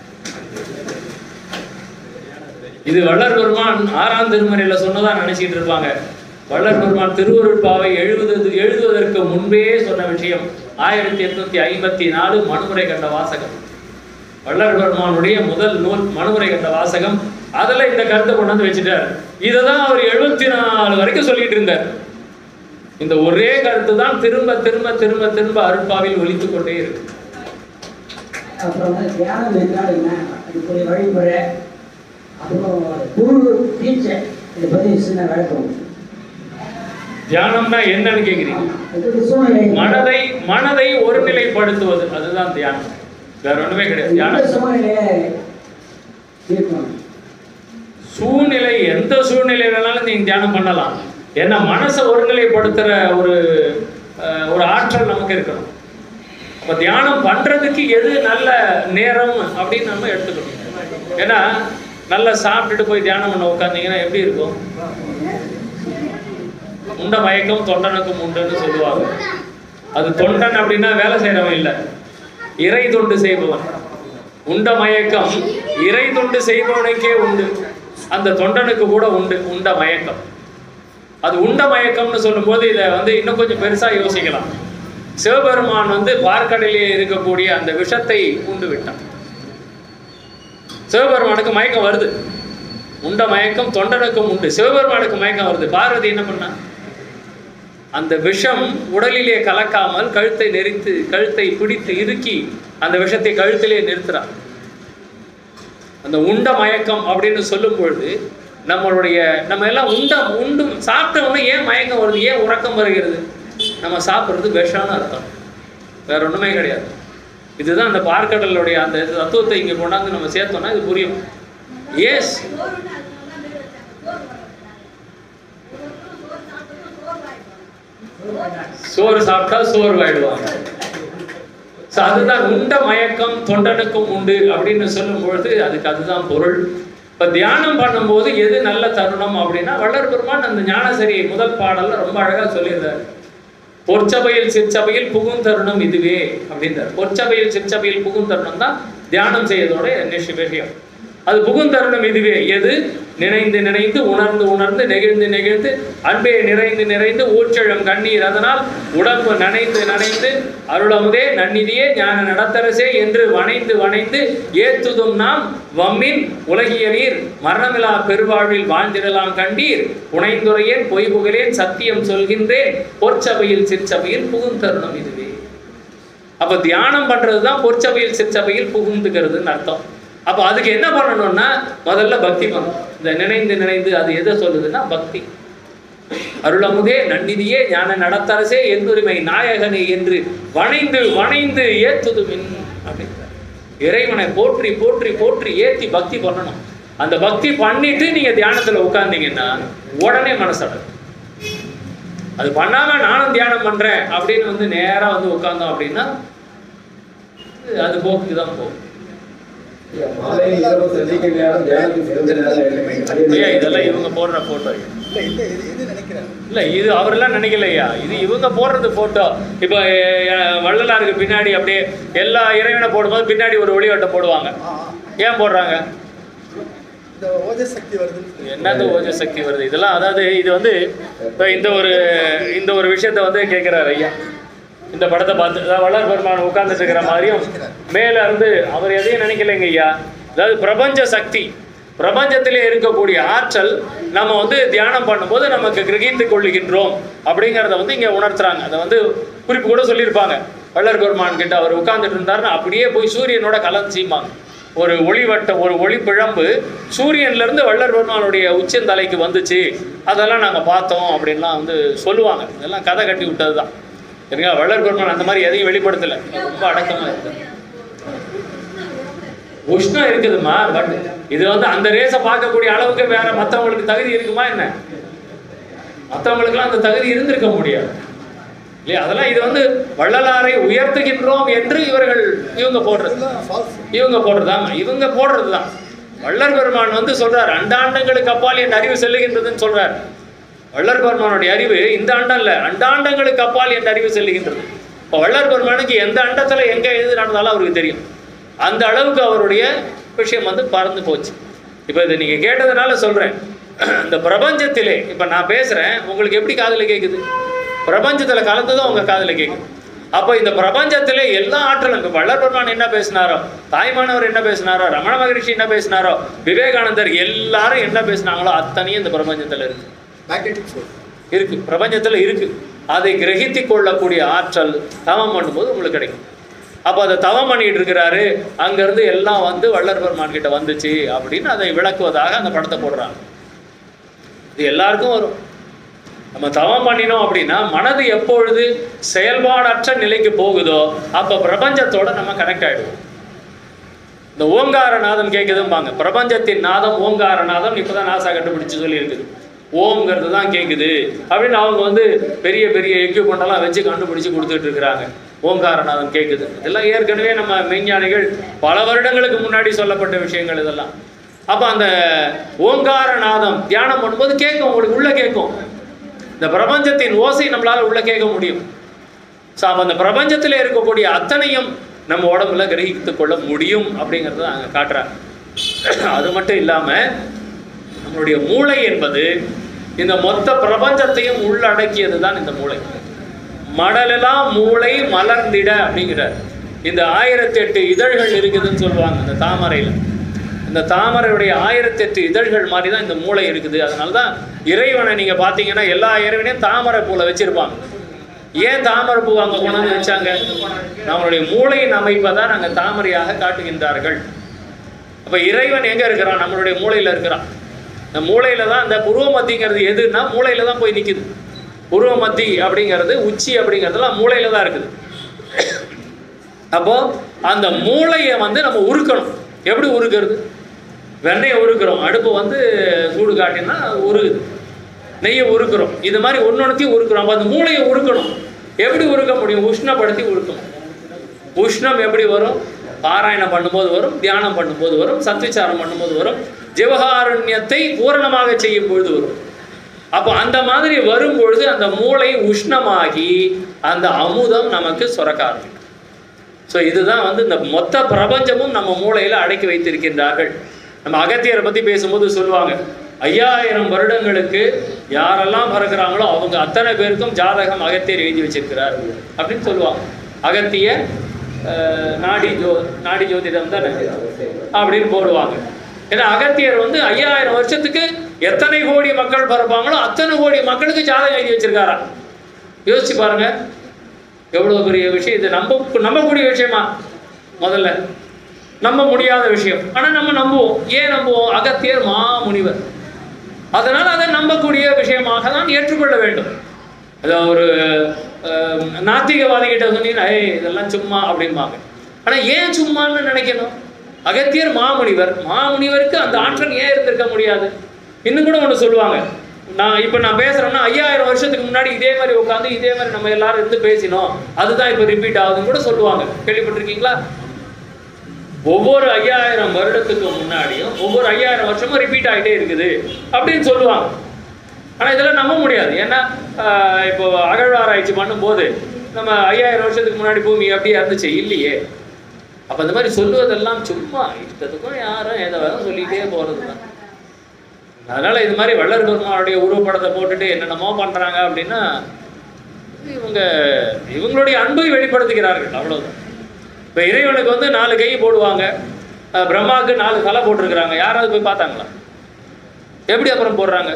இது வள்ளல் பெருமான் ஆறாம் திருமறையில சொன்னதா நினைச்சிட்டு இருப்பாங்க வள்ளல் பெருமான் திருவருட்பாவை எழுதுவது எழுதுவதற்கு முன்பே சொன்ன விஷயம் ஆயிரத்தி எட்நூத்தி ஐம்பத்தி நாலு மனுமுறை கண்ட வாசகம் வள்ளல் பெருமானுடைய முதல் நூல் மனுமுறை கண்ட வாசகம் அதுல இந்த கருத்தை கொண்டு வந்து வச்சுட்டார் இதை தான் அவர் எழுபத்தி நாலு வரைக்கும் சொல்லிட்டு இருந்தார் இந்த ஒரே கருத்து தான் திரும்ப திரும்ப திரும்ப திரும்ப அருட்பாவில் ஒலித்துக் கொண்டே இருக்கு அப்புறம் வந்து தியானம் என்றால் என்ன அதுக்குரிய வழிமுறை அப்புறம் குரு தீட்சை இதை பற்றி சின்ன விளக்கம் தியானம்னா என்னன்னு கேக்குறீங்க இதுக்கு சூழ்நிலை மனதை மனதை ஒருநிலைப்படுத்துவது அதுதான் தியானம் வேற ஒண்ணுமே கிடையாது இந்த தியானம் சூழ்நிலையை இருக்கணும் சூழ்நிலை எந்த சூழ்நிலை வேணாலும் நீங்க தியானம் பண்ணலாம் ஏன்னா மனசை ஒருநிலைப்படுத்துற ஒரு அஹ், ஒரு ஆற்றல் நமக்கு இருக்கணும் அப்ப தியானம் பண்றதுக்கு எது நல்ல நேரம் அப்படின்னு நம்ம எடுத்துக்கணும் ஏன்னா நல்லா சாப்பிட்டுட்டு போய் தியானம் பண்ண உட்காந்தீங்கன்னா எப்படி இருக்கும் உண்ட மயக்கம் தொண்டனுக்கும் உண்டுன்னு சொல்லுவாங்க அது தொண்டன் அப்படின்னா வேலை செய்யறவன் இல்லை இறை தொண்டு செய்பவன் உண்ட மயக்கம் இறை தொண்டு செய்பவனுக்கே உண்டு அந்த தொண்டனுக்கு கூட உண்டு உண்ட மயக்கம் அது உண்ட மயக்கம்னு சொல்லும்போது இதை வந்து இன்னும் கொஞ்சம் பெருசா யோசிக்கலாம் சிவபெருமான் வந்து பார்க்கடலிலே இருக்கக்கூடிய அந்த விஷத்தை உண்டு விட்டான் சிவபெருமானுக்கு மயக்கம் வருது உண்ட மயக்கம் தொண்டனுக்கும் உண்டு சிவபெருமானுக்கு மயக்கம் வருது பார்வதி என்ன பண்ணா அந்த விஷம் உடலிலே கலக்காமல் கழுத்தை நெரித்து கழுத்தை பிடித்து இறுக்கி அந்த விஷத்தை கழுத்திலே நிறுத்துறான் அந்த உண்ட மயக்கம் அப்படின்னு சொல்லும் பொழுது நம்மளுடைய நம்ம எல்லாம் உண்ட உண்டு சாப்பிட்ட உடனே ஏன் மயக்கம் வருது ஏன் உறக்கம் வருகிறது நம்ம சாப்பிட்றது விஷம்னு அர்த்தம் வேற ஒண்ணுமே கிடையாது இதுதான் அந்த பார்க்கடலுடைய அந்த தத்துவத்தை இங்க கொண்டாந்து நம்ம சேர்த்தோம்னா இது புரியும் எஸ் சோறு சாப்பிட்டா சோர்வாயிடுவாங்க ஸோ அதுதான் உண்ட மயக்கம் தொண்டனுக்கும் உண்டு அப்படின்னு சொல்லும் பொழுது அதுக்கு அதுதான் பொருள் இப்போ தியானம் பண்ணும்போது எது நல்ல தருணம் அப்படின்னா வள்ளல் பெருமான் அந்த ஞானசரி முதல் பாடல்ல ரொம்ப அழகா சொல்லியிருந்தார் பொற்சபையில் சிற்சபையில் புகும் தருணம் இதுவே அப்படின்றார் பொற்சபையில் சிற்சபையில் புகும் தருணம் தான் தியானம் செய்யறதோட நிஷ- விஷயம் அது புகும் தருணம் இதுவே எது நினைந்து நினைந்து உணர்ந்து உணர்ந்து நெகிழ்ந்து நெகிழ்ந்து அன்பே நிறைந்து நிறைந்து ஊற்றெழும் கண்ணீர் அதனால் உடம்பு நனைந்து நனைந்து அருளமுதே நன்னிதியே ஞான நடத்தரசே என்று வணைந்து வணைந்து ஏத்துதும் நாம் வம்மின் உலகியலீர் மரணமிலா பெருவாழ்வில் வாழ்ந்திடலாம் கண்டீர் புனைந்துரையேன் பொய் புகழேன் சத்தியம் சொல்கின்றேன் பொற்சபையில் சிற்சபையில் புகுந்தருணம் இதுவே அப்ப தியானம் பண்றதுதான் பொற்சபையில் சிற்சபையில் புகுந்துக்கிறதுன்னு அர்த்தம் அப்ப அதுக்கு என்ன பண்ணணும்னா முதல்ல பக்தி பண்ணணும் இந்த நினைந்து நினைந்து அது எதை சொல்லுதுன்னா பக்தி அருளமுதே நன்னிதியே ஞான நடத்தரசே எந்துரிமை நாயகனே என்று வணைந்து வணைந்து ஏத்துது மின் அப்படின்றார் இறைவனை போற்றி போற்றி போற்றி ஏத்தி பக்தி பண்ணணும் அந்த பக்தி பண்ணிட்டு நீங்க தியானத்துல உட்கார்ந்தீங்கன்னா உடனே மனசடங்கும் அது பண்ணாம நானும் தியானம் பண்றேன் அப்படின்னு வந்து நேரா வந்து உட்கார்ந்தோம் அப்படின்னா அது போக்குக்கு தான் போகும் மாலை இரவு சந்திக்க நேரம் தியானத்துக்கு சிறந்த நேரம் இல்லை. ஐயா இதெல்லாம் இவங்க போடுற போட்டோ இல்ல இல்ல இது இது நினைக்கிறேன் இல்ல இது அவரெல்லாம் நினைக்கலையா இது இவங்க போடுறது போட்டோ இப்போ அஹ், வள்ளலாருக்கு பின்னாடி அப்படியே எல்லா இறைவனை போடும்போது பின்னாடி ஒரு ஒளிவட்டம் போடுவாங்க ஆ, ஆ. ஏன் போடுறாங்க இந்த ஓஜஸ் சக்தி வருதுன்னு சொல்லி. என்னது ஓஜ சக்தி வருது இதெல்லாம் அதாவது இது வந்து இப்போ இந்த ஒரு இந்த ஒரு விஷயத்த வந்து கேட்குறாரு ஐயா இந்த படத்தை பார்த்து அதாவது வள்ளல் பெருமான் உட்கார்ந்துட்டு இருக்கிற மாதிரியும் மேல இருந்து அவர் எதையும் நினைக்கலைங்க ஐயா அதாவது பிரபஞ்ச சக்தி பிரபஞ்சத்திலே இருக்கக்கூடிய ஆற்றல் நம்ம வந்து தியானம் பண்ணும்போது நமக்கு கிரகித்து கொள்ளுகின்றோம் அப்படிங்கிறத வந்து இங்கே உணர்த்துறாங்க அதை வந்து குறிப்பு கூட சொல்லியிருப்பாங்க வள்ளல் பெருமான் கிட்ட அவர் உட்கார்ந்துட்டு இருந்தாருன்னா அப்படியே போய் சூரியனோட கலந்துச்சிம்பாங்க ஒரு ஒளிவட்ட ஒரு ஒளி பிழம்பு சூரியன்ல இருந்து வள்ளல் பெருமானுடைய உச்சந்தலைக்கு வந்துச்சு அதெல்லாம் நாங்கள் பார்த்தோம் அப்படின்லாம் வந்து சொல்லுவாங்க இதெல்லாம் கதை கட்டி விட்டது தான் சரிங்களா வள்ளல் பெருமான் அந்த மாதிரி எதையும் வெளிப்படுத்தலை ரொம்ப அடக்கமாக இருக்கு உஷ்ணம் இருக்குதுமா பட் இது வந்து அந்த ரேஸை பார்க்கக்கூடிய அளவுக்கு வேற மற்றவங்களுக்கு தகுதி இருக்குமா என்ன மற்றவங்களுக்குலாம் அந்த தகுதி இருந்திருக்க முடியாது இல்லையா அதெல்லாம் இது வந்து வள்ளலாரை உயர்த்துகின்றோம் என்று இவர்கள் இவங்க போடுறது இதெல்லாம் false. இவங்க போடுறதாங்க இவங்க போடுறது தான் வள்ளல் பெருமான் வந்து சொல்றார் அண்டாண்டங்களுக்கு அப்பால் என் அறிவு செல்லுகின்றதுன்னு சொல்றார் வள்ளல் பெருமானுடைய அறிவு இந்த அண்டம் இல்ல அண்டாண்டங்களுக்கு அப்பால் என் அறிவு செல்லுகின்றது இப்போ வள்ளல் பெருமானுக்கு எந்த அண்டத்துல எங்க எது நடந்தாலும் அவருக்கு தெரியும் அந்த அளவுக்கு அவருடைய விஷயம் வந்து பறந்து போச்சு இப்போ இதை நீங்க கேட்டதுனால சொல்றேன் இந்த பிரபஞ்சத்திலே இப்போ நான் பேசுறேன் உங்களுக்கு எப்படி காதுல கேட்குது பிரபஞ்சத்துல கலந்துதான் உங்க காதுல கேட்குது அப்போ இந்த பிரபஞ்சத்திலே எல்லா ஆற்றலும் இப்போ வள்ளல் பெருமான் என்ன பேசினாரோ தாய்மானவர் என்ன பேசினாரோ ரமண மகரிஷி என்ன பேசினாரோ விவேகானந்தர் எல்லாரும் என்ன பேசினாங்களோ அத்தனையும் இந்த பிரபஞ்சத்துல இருக்கு Magnetic force. இருக்கு பிரபஞ்சத்துல இருக்கு அதை கிரகித்து கொள்ளக்கூடிய ஆற்றல் தவம் பண்ணும்போது உங்களுக்கு கிடைக்கும் அப்போ அதை தவம் பண்ணிட்டு இருக்கிறாரு அங்கிருந்து எல்லாம் வந்து வள்ளல் பெருமான் கிட்ட வந்துச்சு அப்படின்னு அதை விளக்குவதாக அந்த படத்தை போடுறாங்க இது எல்லாருக்கும் வரும் நம்ம தவம் பண்ணினோம் அப்படின்னா மனது எப்பொழுது செயல்பாடற்ற நிலைக்கு போகுதோ அப்போ பிரபஞ்சத்தோட நம்ம கனெக்ட் ஆயிடுவோம் இந்த ஓங்கார நாதம் கேட்குதும்பாங்க பிரபஞ்சத்தின் நாதம் ஓங்கார நாதம் இப்போதான் நாசா கண்டுபிடிச்சு சொல்லியிருக்குது ஓம்ங்கிறது தான் கேட்குது அப்படின்னு அவங்க வந்து பெரிய பெரிய equipment எல்லாம் வச்சு கண்டுபிடிச்சு கொடுத்துட்டு இருக்கிறாங்க ஓங்காரநாதம் கேட்குது இதெல்லாம் ஏற்கனவே நம்ம மெய்ஞானிகள் பல வருடங்களுக்கு முன்னாடி சொல்லப்பட்ட விஷயங்கள் இதெல்லாம் அப்போ அந்த ஓங்காரநாதம் தியானம் பண்ணும்போது கேட்கும் உங்களுக்கு உள்ள கேட்கும் இந்த பிரபஞ்சத்தின் ஓசை நம்மளால உள்ள கேட்க முடியும் ஸோ அப்போ அந்த பிரபஞ்சத்தில் இருக்கக்கூடிய அத்தனையும் நம்ம உடம்புல கிரகித்து கொள்ள முடியும் அப்படிங்கிறத அங்கே காட்டுறாங்க அது மட்டும் இல்லாமல் நம்மளுடைய மூளை என்பது இந்த மொத்த பிரபஞ்சத்தையும் உள்ளடக்கியது தான் இந்த மூளை மடலெல்லாம் மூளை மலர்ந்திட அப்படிங்கிறார் இந்த ஆயிரத்தி எட்டு இதழ்கள் இருக்குதுன்னு சொல்லுவாங்க இந்த தாமரையில் இந்த தாமரையுடைய ஆயிரத்தி எட்டு இதழ்கள் மாதிரி தான் இந்த மூளை இருக்குது அதனால தான் இறைவனை நீங்கள் பார்த்தீங்கன்னா எல்லா இறைவனையும் தாமரை பூவில் வச்சிருப்பாங்க ஏன் தாமரை பூ அங்கே கொண்டாந்து வச்சாங்க நம்மளுடைய மூளையின் அமைப்பை தான் நாங்கள் தாமரையாக காட்டுகின்றார்கள் அப்போ இறைவன் எங்கே இருக்கிறான் நம்மளுடைய மூளையில் இருக்கிறான் இந்த மூளையில தான் இந்த புருவ மத்திங்கிறது எதுன்னா மூளையில தான் போய் நிற்குது புருவ மத்தி அப்படிங்கிறது உச்சி அப்படிங்கிறதுலாம் மூளையில தான் இருக்குது அப்போ அந்த மூளையை வந்து நம்ம உருக்கணும் எப்படி உருக்கிறது வெண்ணெயை உருக்குறோம் அடுப்பு வந்து சூடு காட்டினா உருகுது நெய்யை உருக்குறோம் இது மாதிரி ஒன்னொன்னுத்தையும் உருக்குறோம் அப்போ அந்த மூளையை உருக்கணும் எப்படி உருக்க முடியும் உஷ்ணப்படுத்தி உருக்கணும் உஷ்ணம் எப்படி வரும் பாராயணம் பண்ணும்போது வரும் தியானம் பண்ணும்போது வரும் சத்விச்சாரம் பண்ணும்போது வரும் ஜீவகாருண்யத்தை பூரணமாக செய்யும் பொழுது வரும் அப்போ அந்த மாதிரி வரும் பொழுது அந்த மூளை உஷ்ணமாகி அந்த அமுதம் நமக்கு சுரக்க ஆரம்பிக்கும் ஸோ இதுதான் வந்து இந்த மொத்த பிரபஞ்சமும் நம்ம மூளையில் அடக்கி வைத்திருக்கின்றார்கள் நம்ம அகத்தியரை பற்றி பேசும்போது சொல்லுவாங்க ஐயாயிரம் வருடங்களுக்கு யாரெல்லாம் பிறக்கிறாங்களோ அவங்க அத்தனை பேருக்கும் ஜாதகம் அகத்தியர் எழுதி வச்சிருக்கிறார் அப்படின்னு சொல்லுவாங்க அகத்திய அஹ், நாடி ஜோ நாடி ஜோதிடம் தானே அப்படின்னு போடுவாங்க ஏன்னா அகத்தியர் வந்து ஐயாயிரம் வருஷத்துக்கு எத்தனை கோடி மக்கள் பிறப்பாங்களோ அத்தனை கோடி மக்களுக்கு ஜாதகம் எழுதி வச்சிருக்காராம் யோசிச்சு பாருங்க எவ்வளவு பெரிய விஷயம் இது நம்ப நம்பக்கூடிய விஷயமா முதல்ல நம்ப முடியாத விஷயம் ஆனா நம்ம நம்புவோம் ஏன் நம்புவோம் அகத்தியர் மாமுனிவர் அதனால் அதை நம்பக்கூடிய விஷயமாக தான் ஏற்றுக்கொள்ள வேண்டும் அது ஒரு அஹ், நாத்திகவாதிகிட்ட சொன்னீங்கன்னா ஏய் இதெல்லாம் சும்மா அப்படிம்பாங்க ஆனா ஏன் சும்மான்னு நினைக்கணும் அகத்தியர் மாமுனிவர் மாமுனிவருக்கு அந்த ஆற்றல் ஏன் இருந்திருக்க முடியாது இன்னும் கூட ஒன்று சொல்லுவாங்க நான் இப்போ நான் பேசுறேன்னா ஐயாயிரம் வருஷத்துக்கு முன்னாடி இதே மாதிரி உட்காந்து இதே மாதிரி நம்ம எல்லாரும் இருந்து பேசினோம் அதுதான் இப்போ ரிப்பீட் ஆகுதுன்னு கூட சொல்லுவாங்க கேள்விப்பட்டிருக்கீங்களா ஒவ்வொரு ஐயாயிரம் வருடத்துக்கு முன்னாடியும் ஒவ்வொரு ஐயாயிரம் வருஷமும் ரிப்பீட் ஆகிட்டே இருக்குது அப்படின்னு சொல்லுவாங்க ஆனால் இதெல்லாம் நம்ப முடியாது ஏன்னா ஆஹ், இப்போ அகழ்வாராய்ச்சி பண்ணும்போது நம்ம ஐயாயிரம் வருஷத்துக்கு முன்னாடி பூமி அப்படியே இருந்துச்சு இல்லையே அப்போ இந்த மாதிரி சொல்லுவதெல்லாம் சும்மா இஷ்டத்துக்கும் யாரும் ஏதோ சொல்லிகிட்டே போகிறது தான் அதனால இது மாதிரி வள்ளல் பெருமாளுடைய உருவப்படத்தை போட்டுட்டு என்னென்னமோ பண்றாங்க அப்படின்னா இவங்க இவங்களுடைய அன்பை வெளிப்படுத்துகிறார்கள் அவ்வளவுதான் இப்போ இறைவனுக்கு வந்து நாலு கை போடுவாங்க அஹ் பிரம்மாவுக்கு நாலு தலை போட்டிருக்கிறாங்க யாராவது போய் பார்த்தாங்களா எப்படி அப்புறம் போடுறாங்க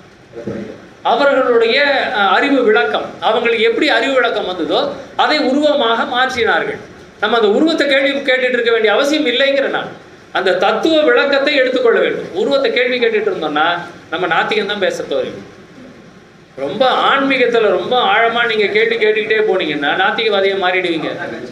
அவர்களுடைய அஹ், அறிவு விளக்கம் அவங்களுக்கு எப்படி அறிவு விளக்கம் வந்ததோ அதை உருவமாக மாற்றினார்கள் நம்ம அந்த உருவத்தை கேள்வி கேட்டுட்டு இருக்க வேண்டிய அவசியம் இல்லைங்கிற நான் அந்த தத்துவ விளக்கத்தை எடுத்துக்கொள்ள வேண்டும் உருவத்தை கேள்வி கேட்டுட்டு இருந்தோம்னா நம்ம நாத்திகம் தான் பேச தோறும் ரொம்ப ஆன்மீகத்துல ரொம்ப ஆழமா நீங்க கேட்டு கேட்டுக்கிட்டே போனீங்கன்னா நாத்திகவாதியா மாறிடுவீங்க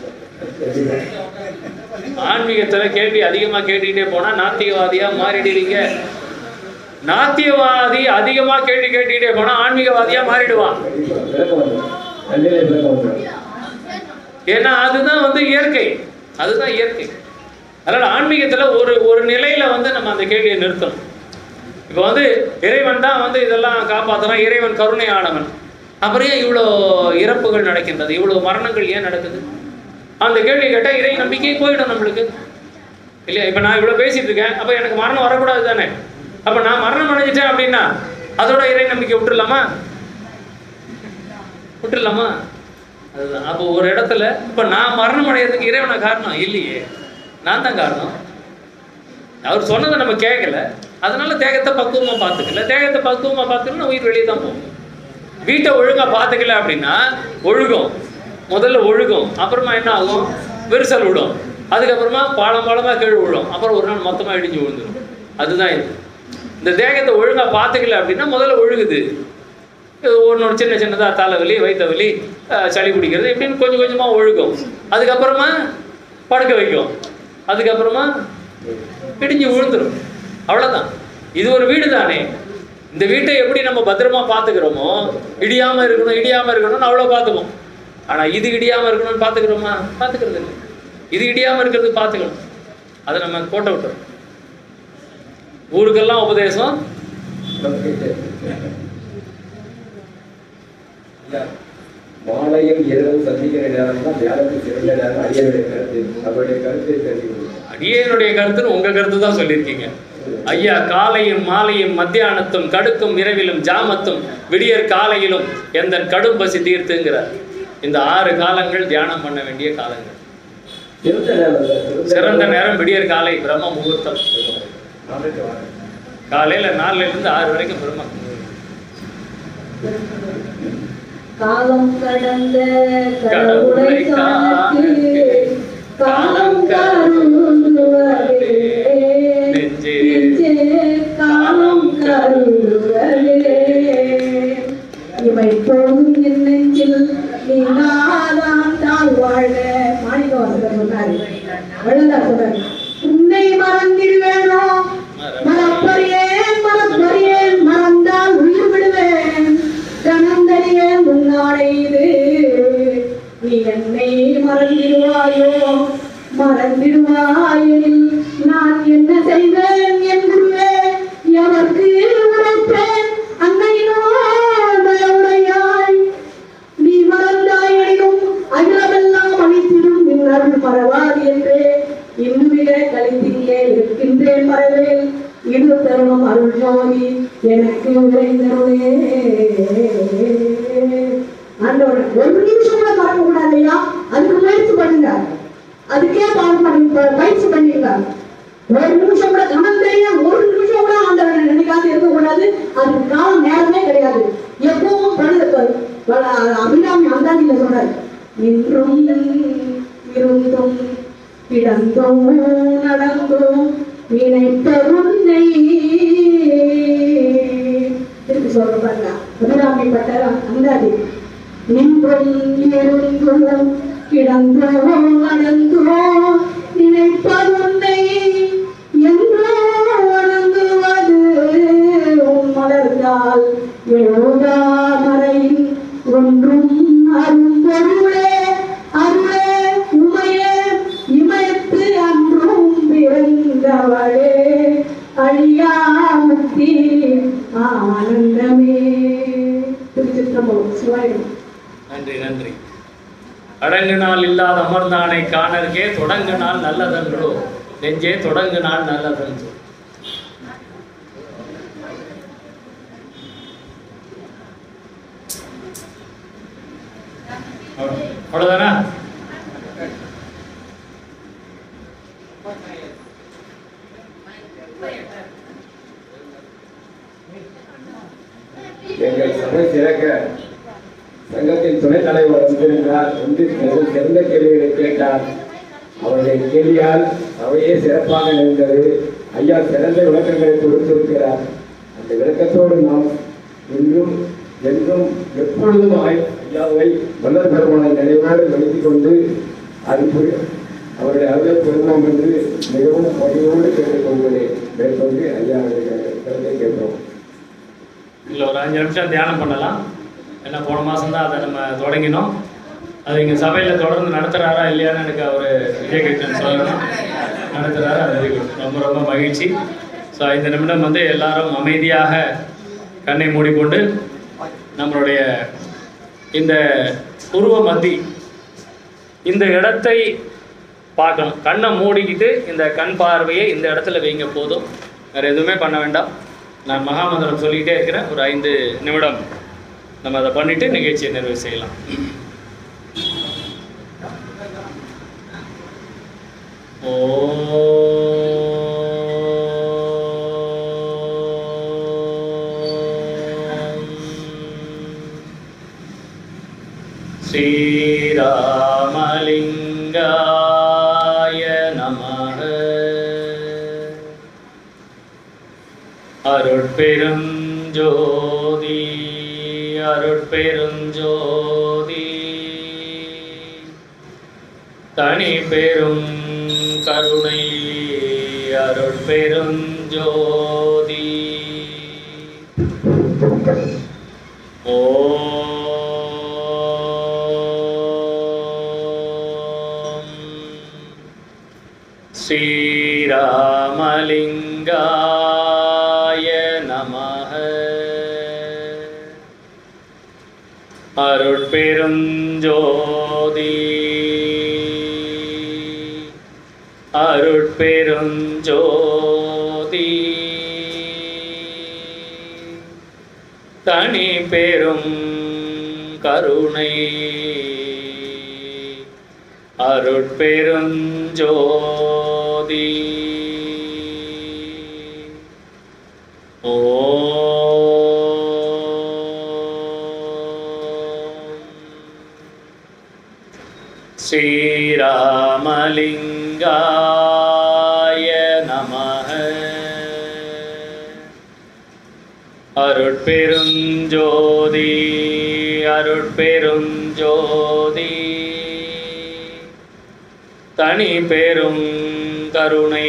ஆன்மீகத்துல கேள்வி அதிகமா கேட்டுக்கிட்டே போனா நாத்திகவாதியா மாறிடுவீங்க நாத்தியவாதி அதிகமா கேள்வி கேட்டுக்கிட்டே போனா ஆன்மீகவாதியா மாறிடுவான் விளக்கம் வந்துடும் கண்டிப்பாக விளக்கம் வந்துடும் ஏன்னா அதுதான் வந்து இயற்கை அதுதான் இயற்கை அதனால ஆன்மீகத்துல ஒரு ஒரு நிலையில வந்து நம்ம அந்த கேள்வியை நிறுத்தணும் இப்போ வந்து இறைவன் தான் வந்து இதெல்லாம் காப்பாத்துறான் இறைவன் கருணையானவன் அப்புறம் ஏன் இவ்வளோ இறப்புகள் நடக்கின்றது இவ்வளோ மரணங்கள் ஏன் நடக்குது அந்த கேள்வி கேட்டால் இறை நம்பிக்கை போயிடும் நம்மளுக்கு இல்லையா இப்போ நான் இவ்வளோ பேசிட்டு இருக்கேன் அப்போ எனக்கு மரணம் வரக்கூடாது தானே அப்போ நான் மரணம் அடைஞ்சிட்டேன் அப்படின்னா அதோட இறை நம்பிக்கை விட்டுடலாமா விட்டுடலாமா அதுதான் அப்போ ஒரு இடத்துல இப்போ நான் மரணம் அடையிறதுக்கு இறைவனை காரணம் இல்லையே நான் தான் காரணம் அவர் சொன்னதை நம்ம கேட்கல அதனால தேகத்தை பக்குவமா பார்த்துக்கல தேகத்தை பக்குவமா பார்த்துக்கணும் உயிர் வெளியே தான் போகும் வீட்டை ஒழுங்கா பார்த்துக்கல அப்படின்னா ஒழுகும் முதல்ல ஒழுகும் அப்புறமா என்ன ஆகும் விரிசல் விடும் அதுக்கப்புறமா பாலம் பாலமா கீழே விழும் அப்புறம் ஒரு நாள் மொத்தமா இடிஞ்சு விழுந்துடும் அதுதான் இது இந்த தேகத்தை ஒழுங்கா பார்த்துக்கல அப்படின்னா முதல்ல ஒழுகுது ஒன்று ஒரு சின்ன சின்னதாக தலைவலி வயிற்று வலி அஹ், சளி பிடிக்கிறது இப்படின்னு கொஞ்சம் கொஞ்சமாக ஒழுகும் அதுக்கப்புறமா படுக்க வைக்கும் அதுக்கப்புறமா இடிஞ்சு விழுந்துரும் அவ்வளவுதான் இது ஒரு வீடு தானே இந்த வீட்டை எப்படி நம்ம பத்திரமா பார்த்துக்கிறோமோ இடியாம இருக்கணும் இடியாம இருக்கணும்னு அவ்வளோ பார்த்துப்போம் ஆனா இது இடியாம இருக்கணும்னு பார்த்துக்கிறோமா பார்த்துக்கிறது இல்லை இது இடியாம இருக்கிறது பார்த்துக்கணும் அதை நம்ம கோட்டை விட்டோம் ஊருக்கெல்லாம் உபதேசம் மாலையும் இரவும் சந்திக்கிற நேரம் தான் தியானத்துக்கு சிறந்த நேரம் அடியனுடைய கருத்து அவருடைய கருத்தை தெரிவிக்கணும் அடியனுடைய கருத்துன்னு உங்க கருத்து தான் சொல்லியிருக்கீங்க ஐயா காலையும் மாலையும் மத்தியானத்தும் கடுக்கும் இரவிலும் ஜாமத்தும் விடியற் காலையிலும் எந்த கடும் பசி தீர்த்துங்கிறார் இந்த ஆறு காலங்கள் தியானம் பண்ண வேண்டிய காலங்கள் சிறந்த நேரம் இல்லை. சிறந்த நேரம் விடியற் காலை பிரம்ம முகூர்த்தம் நாளைக்கு வாங்க. காலையில நாலுல இருந்து ஆறு வரைக்கும் பிரம்ம காலம் கடந்த கடவுளை காத்து காலம் கருதுவதே நெஞ்சே. நெஞ்சே காலம் கருதுவதே இவை போதும் என் நெஞ்சில் நீங்காதான் தாழ் வாழ மாணிக்கவாசகர் சொன்னார் வள்ளலார் சொன்னார் உன்னை மறந்திடுவேனோ மறப்பறியேன் மறப்பறியேன் மறந்தால் உயிர் விடுவேன் கணந்தறியேன் உன்னாடை இது நீ என்னை மறந்திடுவாயோ மறந்திடுவாயில் நான் என்ன செய்வேன் என் குருவே எனக்கு விளைந்தருளே ஆண்டவரே ஒரு நிமிஷம் கூட மறக்க கூடாது ஐயா அதுக்கு முயற்சி பண்ணுங்க அதுக்கே பால் பண்ணி ப- பயிற்சி பண்ணிருங்க ஒரு நிமிஷம் கூட கணந்தைய ஒரு நிமிஷம் கூட ஆண்டவரை நினைக்காது இருக்கக்கூடாது அதுக்கு காலம் நேரமே கிடையாது எப்பவும் படு அபிராமி அந்தாதியில சொல்றாரு இன்றும் இருந்தும் கிடந்தோம் நடந்தோம் நினைத்த உன்னை திருப்பி சொல்ற பாருங்க அபிராமி பட்ட அந்தாதி நின்றும் இருந்தும் கிடந்தோம் நடந்தோம் நினைப்பதுன்னை என்றோ வணங்குவது உன் மலர்ந்தால் எழுதாமறையின் ஒன்றும் அரும்பொருளே அருளே உமையே இமயத்து அன்றும் பிறந்தவளே அழியா முக்தி ஆனந்தமே திருச்சிற்றம்பலம் சிவாயிரம் நன்றி நன்றி அடங்கு நாள் இல்லாத அமர்ந்தானை காணருகே தொடங்கு நாள் நல்லதன்றோ நெஞ்சே தொடங்கு நாள் நல்லதன்றோ அவ்வளவு- அவ்வளவுதானா எங்கள் சபை சிறக்க சங்கத்தின் துணைத் தலைவர் வந்திருந்தார் வந்து மிக சிறந்த கேள்விகளை கேட்டார் அவருடைய கேள்வியால் சபையே சிறப்பாக நிகழ்ந்தது ஐயா சிறந்த விளக்கங்களை கொடுத்திருக்கிறார் அந்த விளக்கத்தோடு நாம் இன்றும் என்றும் எப்பொழுதும் ஆய்- ஐயாவை மன்னர் பெருமானை நினைவோடு நினைத்துக் கொண்டு அது புரி- அவருடைய அருளை பெறுவோம் என்று மிகவும் பணியோடு கேட்டுக்கொள்கிறேன் மேற்கொண்டு ஐயாவுடைய கருத்தை கேட்போம் இல்லை ஒரு அஞ்சு நிமிஷம் தியானம் பண்ணலாம் ஏன்னா போன மாதம் தான் அதை நம்ம தொடங்கினோம் அது இங்கே சபையில் தொடர்ந்து நடத்துகிறாரா இல்லையான்னு எனக்கு அவர் விஜயகிருஷ்ணன் சொல்லணும் நடத்துகிறாரா அது very good. ரொம்ப ரொம்ப மகிழ்ச்சி ஸோ ஐந்து நிமிடம் வந்து எல்லாரும் அமைதியாக கண்ணை மூடிக்கொண்டு நம்மளுடைய இந்த உருவ மத்தி இந்த இடத்தை பார்க்கணும் கண்ணை மூடிக்கிட்டு இந்த கண் பார்வையை இந்த இடத்துல வைங்க போதும் வேறு எதுவுமே பண்ண வேண்டாம் நான் மகாமந்திரம் சொல்லிக்கிட்டே இருக்கிறேன் ஒரு ஐந்து நிமிடம் நம்ம அதை பண்ணிட்டு நிகழ்ச்சியை நிறைவு செய்யலாம் ஓம் ஸ்ரீராமலிங்காய நமः அருட்பெருஞ்சோதி அருட்பெருஞ்சோதி தனி பெரும் கருணை அருட்பெருஞ்சோதி ஓம் ஸ்ரீராமலிங்காய நமः அருட்பெருஞ்சோதி அருட்பெருஞ்சோதி தனி பெரும் கருணை அருட்பெருஞ்சோதி ஓம் ஸ்ரீராமலிங்காய நமः அருட்பெருஞ்சோதி அருட்பெருஞ்சோதி தனி பெரும் கருணை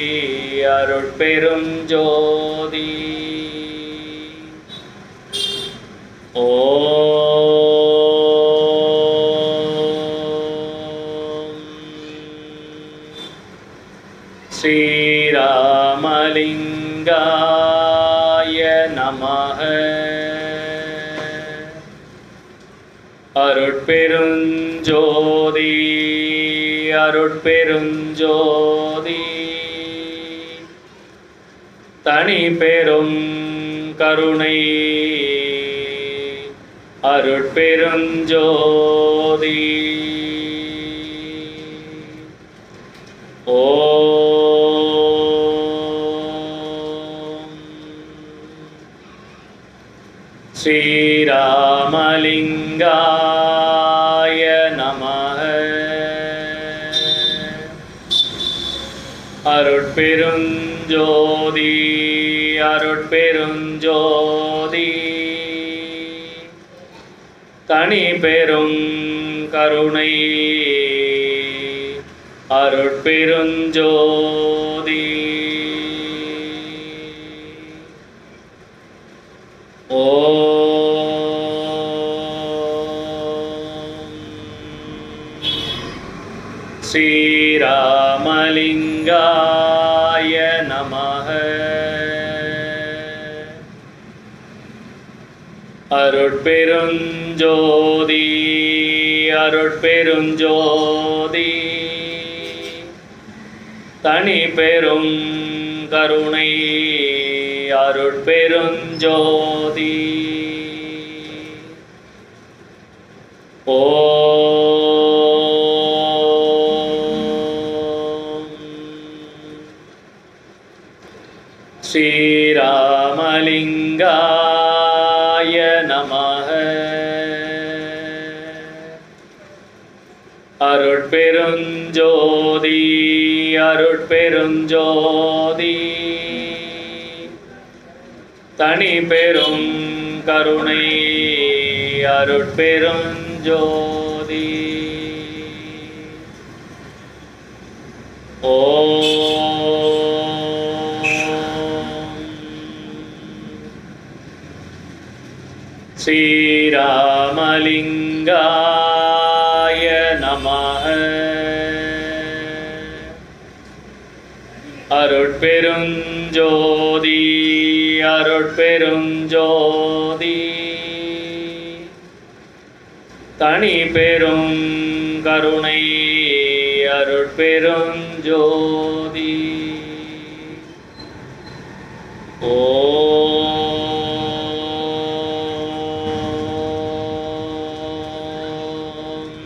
அருட்பெருஞ்சோதி ஓம் ஸ்ரீராமலிங்காய நமः அருட்பெருஞ்சோதி அருட்பெருஞ்சோதி தனி பெரும் கருணை அருட்பெருஞ்சோதி ஓம் ஸ்ரீராமலிங்காய நமः அருட்பெருஞ்சோதி அருட்பெருஞ்சோதி தனி பெரும் கருணை அருட்பெருஞ்சோதி ஓம் ஸ்ரீராமலிங்காய நமः அருட்பெருஞ்சோதி அருட்பெருஞ்சோதி தனி பெரும் கருணை அருட்பெருஞ்சோதி ஓம் ஸ்ரீராமலிங்காய நமः அருட்பெருஞ்சோதி அருட்பெருஞ்சோதி தனி பெரும் கருணை அருட்பெருஞ்சோதி ஓம் ஸ்ரீராமலிங்காய நமः அருட்பெருஞ்சோதி அருட்பெருஞ்சோதி தனி பெரும் கருணை அருட்பெருஞ்சோதி ஓம்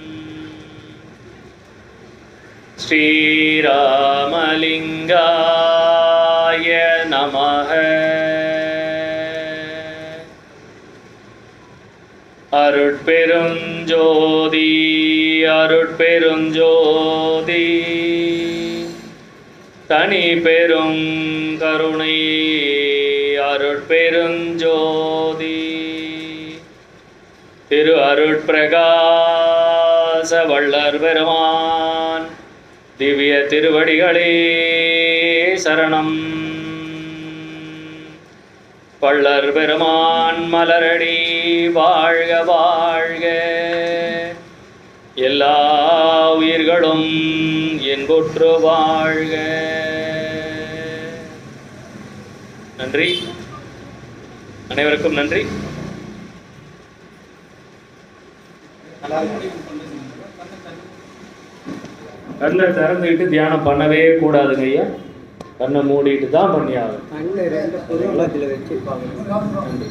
ஸ்ரீராமலிங்காய நமः அருட்பெருஞ்சோதி அருட்பெருஞ்சோதி தனி பெரும் கருணை அருட்பெருஞ்சோதி திரு அருட்பிரகாச வள்ளர் பெருமான் திவ்ய திருவடிகளே சரணம் வள்ளர் பெருமான் மலரடி வாழ்க வாழ்க எல்லா உயிர்களும் என்புற்று வாழ்க நன்றி அனைவருக்கும் நன்றி கண்ணை திறந்துக்கிட்டு தியானம் பண்ணவே கூடாதுங்க ஐயா கண்ணை மூடிட்டு தான் பண்ணி ஆகணும் கண்ணு ரெண்டு பொருள் வச்சிருப்பாங்க